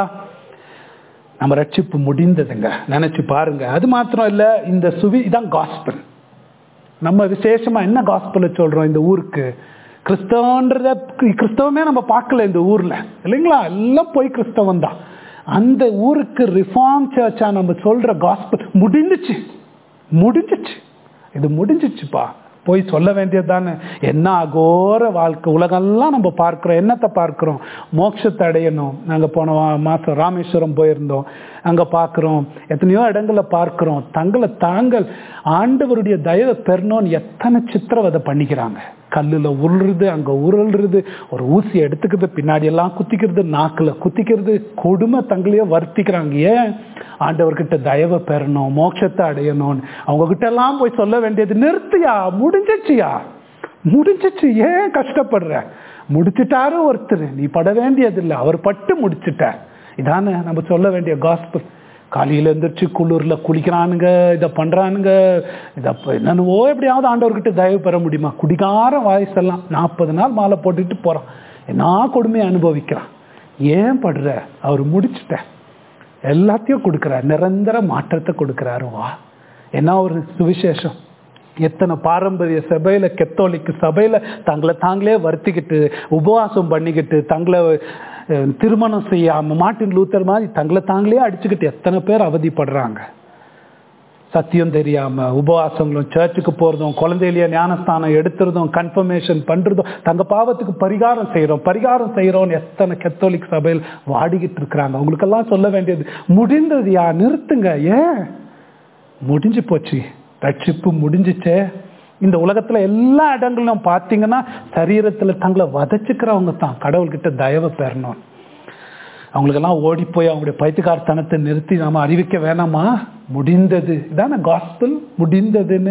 நம்ம ரட்சிப்பு முடிந்ததுங்க நினைச்சு பாருங்க அது மாத்திரம் இல்ல இந்த சுவி இதான் காஸ்பல் நம்ம விசேஷமா என்ன காஸ்பல் சொல்றோம் இந்த ஊருக்கு கிறிஸ்தவன்றத கிறிஸ்தவமே நம்ம பார்க்கல இந்த ஊர்ல இல்லைங்களா எல்லாம் போய் கிறிஸ்தவம் தான் அந்த ஊருக்கு ரிஃபார்ம் சர்ச்சா நம்ம சொல்ற காஸ்பல் முடிஞ்சிச்சு முடிஞ்சிச்சு இது முடிஞ்சிச்சுப்பா போய் சொல்ல வேண்டியது தானே என்ன அகோர வாழ்க்கை உலகெல்லாம் நம்ம பார்க்குறோம் என்னத்தை பார்க்குறோம் மோட்சத்தை அடையணும் நாங்கள் போன மாதம் ராமேஸ்வரம் போயிருந்தோம் அங்கே பார்க்குறோம் எத்தனையோ இடங்களில் பார்க்குறோம் தங்களை தாங்கள் ஆண்டவருடைய தயவை பெறணும்னு எத்தனை சித்திரவதை பண்ணிக்கிறாங்க கல்லில் உருளுறது அங்கே உருள்றது ஒரு ஊசி எடுத்துக்கிறது பின்னாடி எல்லாம் குத்திக்கிறது நாக்கில் குத்திக்கிறது கொடுமை தங்களையே வருத்திக்கிறாங்க ஏன் ஆண்டவர்கிட்ட தயவை பெறணும் மோட்சத்தை அடையணும்னு அவங்க கிட்ட எல்லாம் போய் சொல்ல வேண்டியது நிறுத்தியா முடிஞ்சிச்சியா முடிஞ்சிச்சு ஏன் கஷ்டப்படுற முடிச்சிட்டாரு ஒருத்தர் நீ பட வேண்டியதில்லை அவர் பட்டு முடிச்சிட்ட இதானே நம்ம சொல்ல வேண்டிய காஸ்பல் காலையில் எழுந்திரிச்சு குளிரில் குளிக்கிறானுங்க இதை பண்ணுறானுங்க இதை அப்ப என்னென்னவோ எப்படியாவது ஆண்டவர்கிட்ட தயவு பெற முடியுமா குடிகார வாய்ஸெல்லாம் நாற்பது நாள் மாலை போட்டுட்டு போகிறான் என்ன கொடுமையை அனுபவிக்கிறான் ஏன் படுற அவர் முடிச்சுட்டேன் எல்லாத்தையும் கொடுக்குறார் நிரந்தர மாற்றத்தை கொடுக்குறாரு வா என்ன ஒரு சுவிசேஷம் எத்தனை பாரம்பரிய சபையில கெத்தோலிக்கு சபையில தங்களை தாங்களே வருத்திக்கிட்டு உபவாசம் பண்ணிக்கிட்டு தங்களை அஹ், திருமணம் செய்யாம மார்ட்டின் லூத்தர் மாதிரி தங்களை தாங்களே அடிச்சுக்கிட்டு எத்தனை பேர் அவதிப்படுறாங்க சத்தியம் தெரியாம உபவாசங்களும் சர்ச்சுக்கு போறதும் குழந்தையிலேயே ஞானஸ்தானம் எடுத்துறதும் கன்ஃபர்மேஷன் பண்றதும் தங்க பாவத்துக்கு பரிகாரம் செய்யறோம் பரிகாரம் செய்யறோம்னு எத்தனை கத்தோலிக் சபையில் வாடிக்கிட்டு இருக்கிறாங்க அவங்களுக்கெல்லாம் சொல்ல வேண்டியது முடிந்தது யா நிறுத்துங்க ஏன் முடிஞ்சு போச்சு ரட்சிப்பு முடிஞ்சிச்சே இந்த உலகத்துல எல்லா இடங்களும் பார்த்தீங்கன்னா சரீரத்துல தங்களை வதச்சுக்கிறவங்க தான் கடவுள்கிட்ட தயவு பெறணும் அவங்களுக்கெல்லாம் ஓடி போய் அவங்களுடைய பைத்தியக்காரத்தனத்தை நிறுத்தி நாம அறிவிக்க வேணாமா முடிந்தது இதான காஸ்பிள் முடிந்ததுன்னு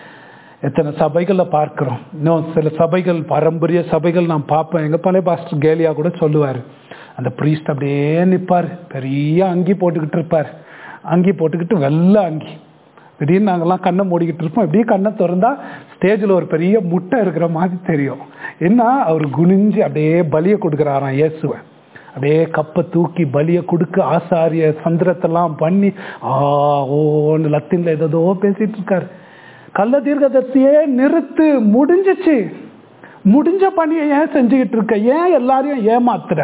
எத்தனை சபைகளில் பார்க்கிறோம் இன்னும் சில சபைகள் பாரம்பரிய சபைகள் நான் பார்ப்பேன் எங்க பழைய பாஸ்டர் கேலியா கூட சொல்லுவார் அந்த ப்ரீஸ்ட் அப்படியே நிற்பார் பெரிய அங்கி போட்டுக்கிட்டு இருப்பார் அங்கி போட்டுக்கிட்டு வெள்ளை அங்கி திடீர்னு நாங்கெல்லாம் கண்ணை மூடிக்கிட்டு இருப்போம் இப்படியே கண்ணை திறந்தா ஸ்டேஜில் ஒரு பெரிய முட்டை இருக்கிற மாதிரி தெரியும் என்ன அவர் குனிஞ்சு அப்படியே பலியை கொடுக்குறாராம் இயேசுவை அப்படியே கப்பை தூக்கி பலியை கொடுக்க ஆசாரிய சந்திரத்தெல்லாம் பண்ணி ஆ ஓன்னு லத்தின்ல ஏதோ பேசிட்டு இருக்காரு கள்ள தீர்க்கதர்சியே நிறுத்து முடிஞ்சிச்சு முடிஞ்ச பணியை ஏன் செஞ்சுக்கிட்டு இருக்க ஏன் எல்லாரையும் ஏமாத்துற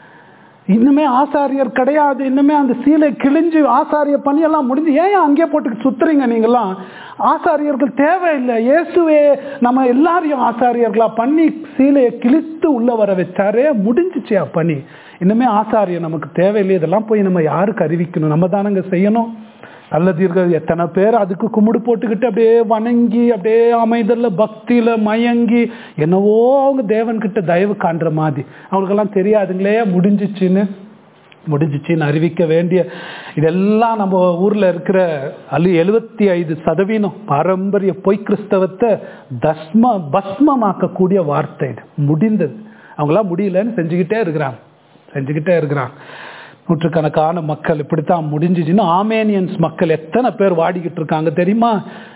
இன்னுமே ஆசாரியர் கிடையாது இன்னுமே அந்த சீலை கிழிஞ்சு ஆசாரிய பணியெல்லாம் முடிஞ்சு ஏன் அங்கே போட்டு சுத்துறீங்க நீங்களாம் ஆசாரியர்கள் தேவையில்லை இயேசுவே நம்ம எல்லாரையும் ஆசாரியர்களா பண்ணி சீலையை கிழித்து உள்ள வர வச்சாரே முடிஞ்சிச்சு ஆ பணி இன்னுமே ஆசாரியர் நமக்கு தேவையில்லை இதெல்லாம் போய் நம்ம யாருக்கு அறிவிக்கணும் நம்ம தானங்க செய்யணும் நல்ல தீர்க்க எத்தனை பேர் அதுக்கு கும்பிடு போட்டுக்கிட்டு அப்படியே வணங்கி அப்படியே அமைதல்ல பக்தியில மயங்கி என்னவோ அவங்க தேவன்கிட்ட தயவு காண்ற மாதிரி அவங்களுக்கெல்லாம் தெரியாதுங்களே முடிஞ்சிச்சுன்னு முடிஞ்சிச்சுன்னு அறிவிக்க வேண்டிய இதெல்லாம் நம்ம ஊர்ல இருக்கிற அல்லு எழுபத்தி ஐந்து சதவீதம் பாரம்பரிய பொய் கிறிஸ்தவத்தை தஸ்ம பஸ்மமாக்கக்கூடிய வார்த்தை இது முடிந்தது அவங்களாம் முடியலன்னு செஞ்சுக்கிட்டே இருக்கிறாங்க செஞ்சுக்கிட்டே இருக்கிறாங்க நூற்றுக்கணக்கான மக்கள் இப்படித்தான் முடிஞ்சிச்சுன்னு ஆமேனியன்ஸ் மக்கள் எத்தனை பேர் வாடிக்கிட்டு இருக்காங்க தெரியுமா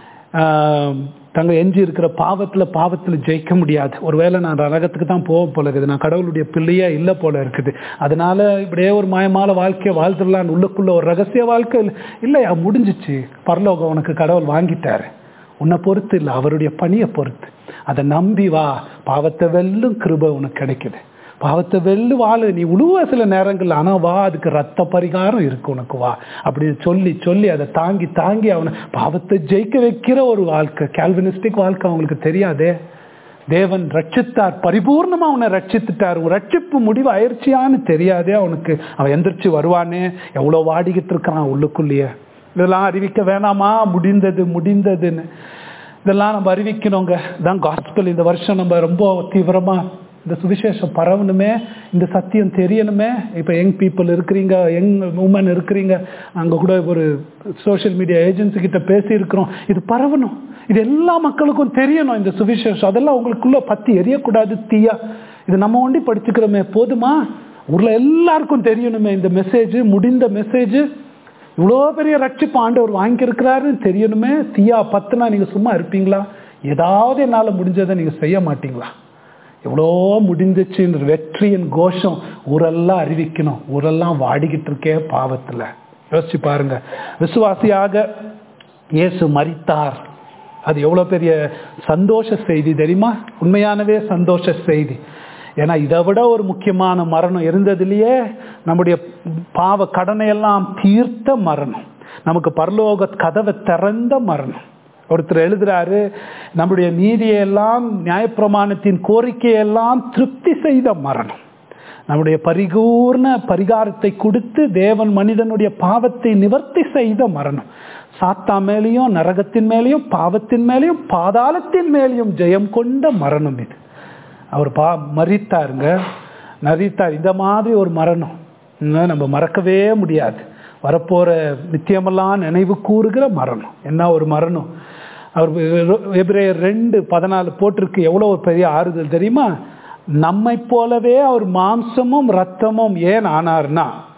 ஆஹ், தங்க எஞ்சி இருக்கிற பாவத்துல பாவத்துல ஜெயிக்க முடியாது ஒருவேளை நான் நரகத்துக்கு தான் போக போல இருக்குது நான் கடவுளுடைய பிள்ளையே இல்லை போல இருக்குது அதனால இப்படியே ஒரு மாயமான வாழ்க்கையை வாழ்ந்துடலான்னு உள்ளுக்குள்ள ஒரு ரகசிய வாழ்க்கை இல்லை இல்லையா முடிஞ்சிச்சு பரலோகம் உனக்கு கடவுள் வாங்கிட்டாரு உன்னை பொறுத்து இல்லை அவருடைய பணியை பொறுத்து அதை நம்பி வா பாவத்தை வெல்லும் கிருபை உனக்கு கிடைக்குது பாவத்தை வெல்லு வாழு நீ உழுவ சில நேரங்கள் ஆனா வா அதுக்கு ரத்த பரிகாரம் இருக்கு உனக்கு வா அப்படி சொல்லி சொல்லி அதை தாங்கி தாங்கி அவனை பாவத்தை ஜெயிக்க வைக்கிற ஒரு வாழ்க்கை கால்வினிஸ்டிக் வாழ்க்கை அவங்களுக்கு தெரியாதே தேவன் ரட்சித்தார் பரிபூர்ணமா அவனை ரட்சித்துட்டார் உன் ரட்சிப்பு முடிவு ஆயிடுச்சியான்னு தெரியாதே அவனுக்கு அவன் எந்திரிச்சு வருவானே எவ்வளவு வாடிக்கிட்டு இருக்கிறான் உள்ளுக்குள்ளேயே இதெல்லாம் அறிவிக்க வேணாமா முடிந்தது முடிந்ததுன்னு இதெல்லாம் நம்ம அறிவிக்கணுங்க தான் காஸ்பல் இந்த வருஷம் நம்ம ரொம்ப தீவிரமா இந்த சுவிசேஷம் பரவணுமே இந்த சத்தியம் தெரியணுமே இப்போ யங் பீப்புள் இருக்கிறீங்க யங் உமன் இருக்கிறீங்க அங்கே கூட ஒரு சோஷியல் மீடியா ஏஜென்சி கிட்ட பேசி இருக்கிறோம் இது பரவணும் இது எல்லா மக்களுக்கும் தெரியணும் இந்த சுவிசேஷம் அதெல்லாம் உங்களுக்குள்ள பத்தி எரியக்கூடாது தீயா இது நம்ம ஒண்டி படிச்சுக்கிறோமே போதுமா ஊர்ல எல்லாருக்கும் தெரியணுமே இந்த மெசேஜ் முடிந்த மெசேஜ் இவ்வளோ பெரிய ரட்சிப்பு ஆண்டவர் வாங்கியிருக்கிறாருன்னு தெரியணுமே தீயா பத்துனா நீங்க சும்மா இருப்பீங்களா ஏதாவது என்னால் முடிஞ்சதை நீங்க செய்ய மாட்டீங்களா எவ்வளோ முடிஞ்சிச்சுன்ற வெற்றியின் கோஷம் ஊரெல்லாம் அறிவிக்கணும் ஊரெல்லாம் வாடிக்கிட்டு இருக்கே பாவத்தில் யோசிச்சு பாருங்க விசுவாசியாக இயேசு மரித்தார் அது எவ்வளோ பெரிய சந்தோஷ செய்தி தெரியுமா உண்மையானவே சந்தோஷ செய்தி ஏன்னா இதை விட ஒரு முக்கியமான மரணம் இருந்ததுலேயே நம்முடைய பாவ கடனை எல்லாம் தீர்த்த மரணம் நமக்கு பரலோக கதவை திறந்த மரணம் ஒருத்தர் எழுதுறாரு நம்முடைய நீதியெல்லாம் நியாயப்பிரமாணத்தின் கோரிக்கையெல்லாம் திருப்தி செய்த மரணம் நம்முடைய பரிபூர்ண பரிகாரத்தை கொடுத்து தேவன் மனிதனுடைய பாவத்தை நிவர்த்தி செய்த மரணம் சாத்தா மேலேயும் நரகத்தின் மேலேயும் பாவத்தின் மேலேயும் பாதாளத்தின் மேலேயும் ஜெயம் கொண்ட மரணம் இது அவர் பா மறித்தாருங்க மறித்தார் இந்த மாதிரி ஒரு மரணம் இன்னும் நம்ம மறக்கவே முடியாது வரப்போற நித்தியமெல்லாம் நினைவு கூறுகிற மரணம் என்ன ஒரு மரணம் அவர் எபிரேயர் ரெண்டு பதினாலு போட்டிருக்கு எவ்வளோ ஒரு பெரிய ஆறுதல் தெரியுமா நம்மை போலவே அவர் மாம்சமும் ரத்தமும் ஏன் ஆனார்னா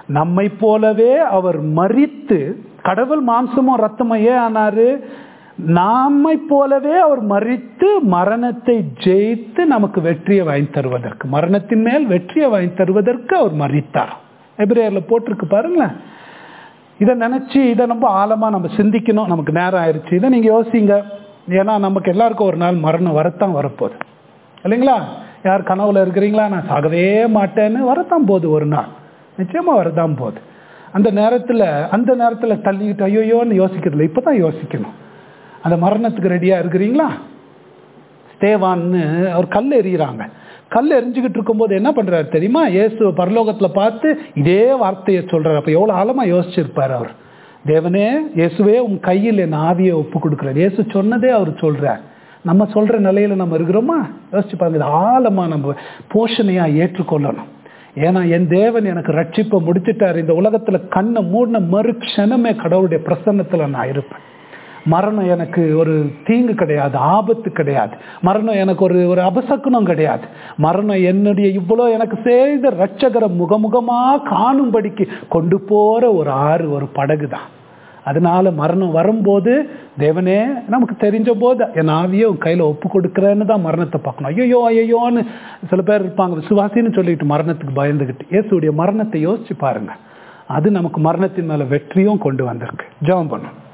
நம்மை போலவே அவர் மறித்து கடவுள் மாம்சமும் ரத்தமும் ஏன் ஆனாரு நம்மை போலவே அவர் மறித்து மரணத்தை ஜெயித்து நமக்கு வெற்றியை வாங்கி தருவதற்கு மரணத்தின் மேல் வெற்றியை வாங்கி தருவதற்கு அவர் மறித்தார் எபிரேயர்ல போட்டிருக்கு பாருங்களேன் இதை நினைச்சு இதை ரொம்ப ஆழமா நம்ம சிந்திக்கணும் நமக்கு நேரம் ஆயிடுச்சு இதை நீங்க யோசிங்க ஏன்னா நமக்கு எல்லாருக்கும் ஒரு நாள் மரணம் வரத்தான் வரப்போகுது இல்லைங்களா யார் கனவுல இருக்கிறீங்களா நான் சாகவே மாட்டேன்னு வரத்தான் போகுது ஒரு நாள் நிச்சயமா வரதான் போகுது அந்த நேரத்துல அந்த நேரத்துல தள்ளிக்கிட்டு ஐயோயோன்னு யோசிக்கிறதுல இப்பதான் யோசிக்கணும் அந்த மரணத்துக்கு ரெடியா இருக்கிறீங்களா ஸ்தேவான்னு அவர் கல் எறிகிறாங்க கல் எரிஞ்சுக்கிட்டு இருக்கும்போது என்ன பண்றாரு தெரியுமா இயேசு பரலோகத்துல பார்த்து இதே வார்த்தையை சொல்றாரு அப்ப எவ்வளவு ஆழமா யோசிச்சிருப்பாரு அவர் தேவனே இயேசுவே உன் கையில் என் ஆவியை ஒப்பு கொடுக்குறாரு இயேசு சொன்னதே அவர் சொல்றார் நம்ம சொல்ற நிலையில நம்ம இருக்கிறோமா யோசிச்சு பாருங்க இது ஆழமா நம்ம போஷணையா ஏற்றுக்கொள்ளணும் ஏன்னா என் தேவன் எனக்கு ரட்சிப்பை முடிச்சிட்டார் இந்த உலகத்துல கண்ணை மூடின மறு க்ஷணமே கடவுளுடைய பிரசன்னத்துல நான் இருப்பேன் மரணம் எனக்கு ஒரு தீங்கு கிடையாது ஆபத்து கிடையாது மரணம் எனக்கு ஒரு ஒரு அபசக்குனம் கிடையாது மரணம் என்னுடைய இவ்வளோ எனக்கு செய்த ரட்சகரை முகமுகமா காணும்படிக்கு கொண்டு போற ஒரு ஆறு ஒரு படகு தான் அதனால மரணம் வரும்போது தேவனே நமக்கு தெரிஞ்ச போது என் ஆவியை உன் கையில ஒப்பு கொடுக்குறேன்னு தான் மரணத்தை பார்க்கணும் ஐயோ ஐயோன்னு சில பேர் இருப்பாங்க விசுவாசின்னு சொல்லிட்டு மரணத்துக்கு பயந்துகிட்டு இயேசுடைய மரணத்தை யோசிச்சு பாருங்க அது நமக்கு மரணத்தின் மேல வெற்றியும் கொண்டு வந்திருக்கு ஜெபம் பண்ணும்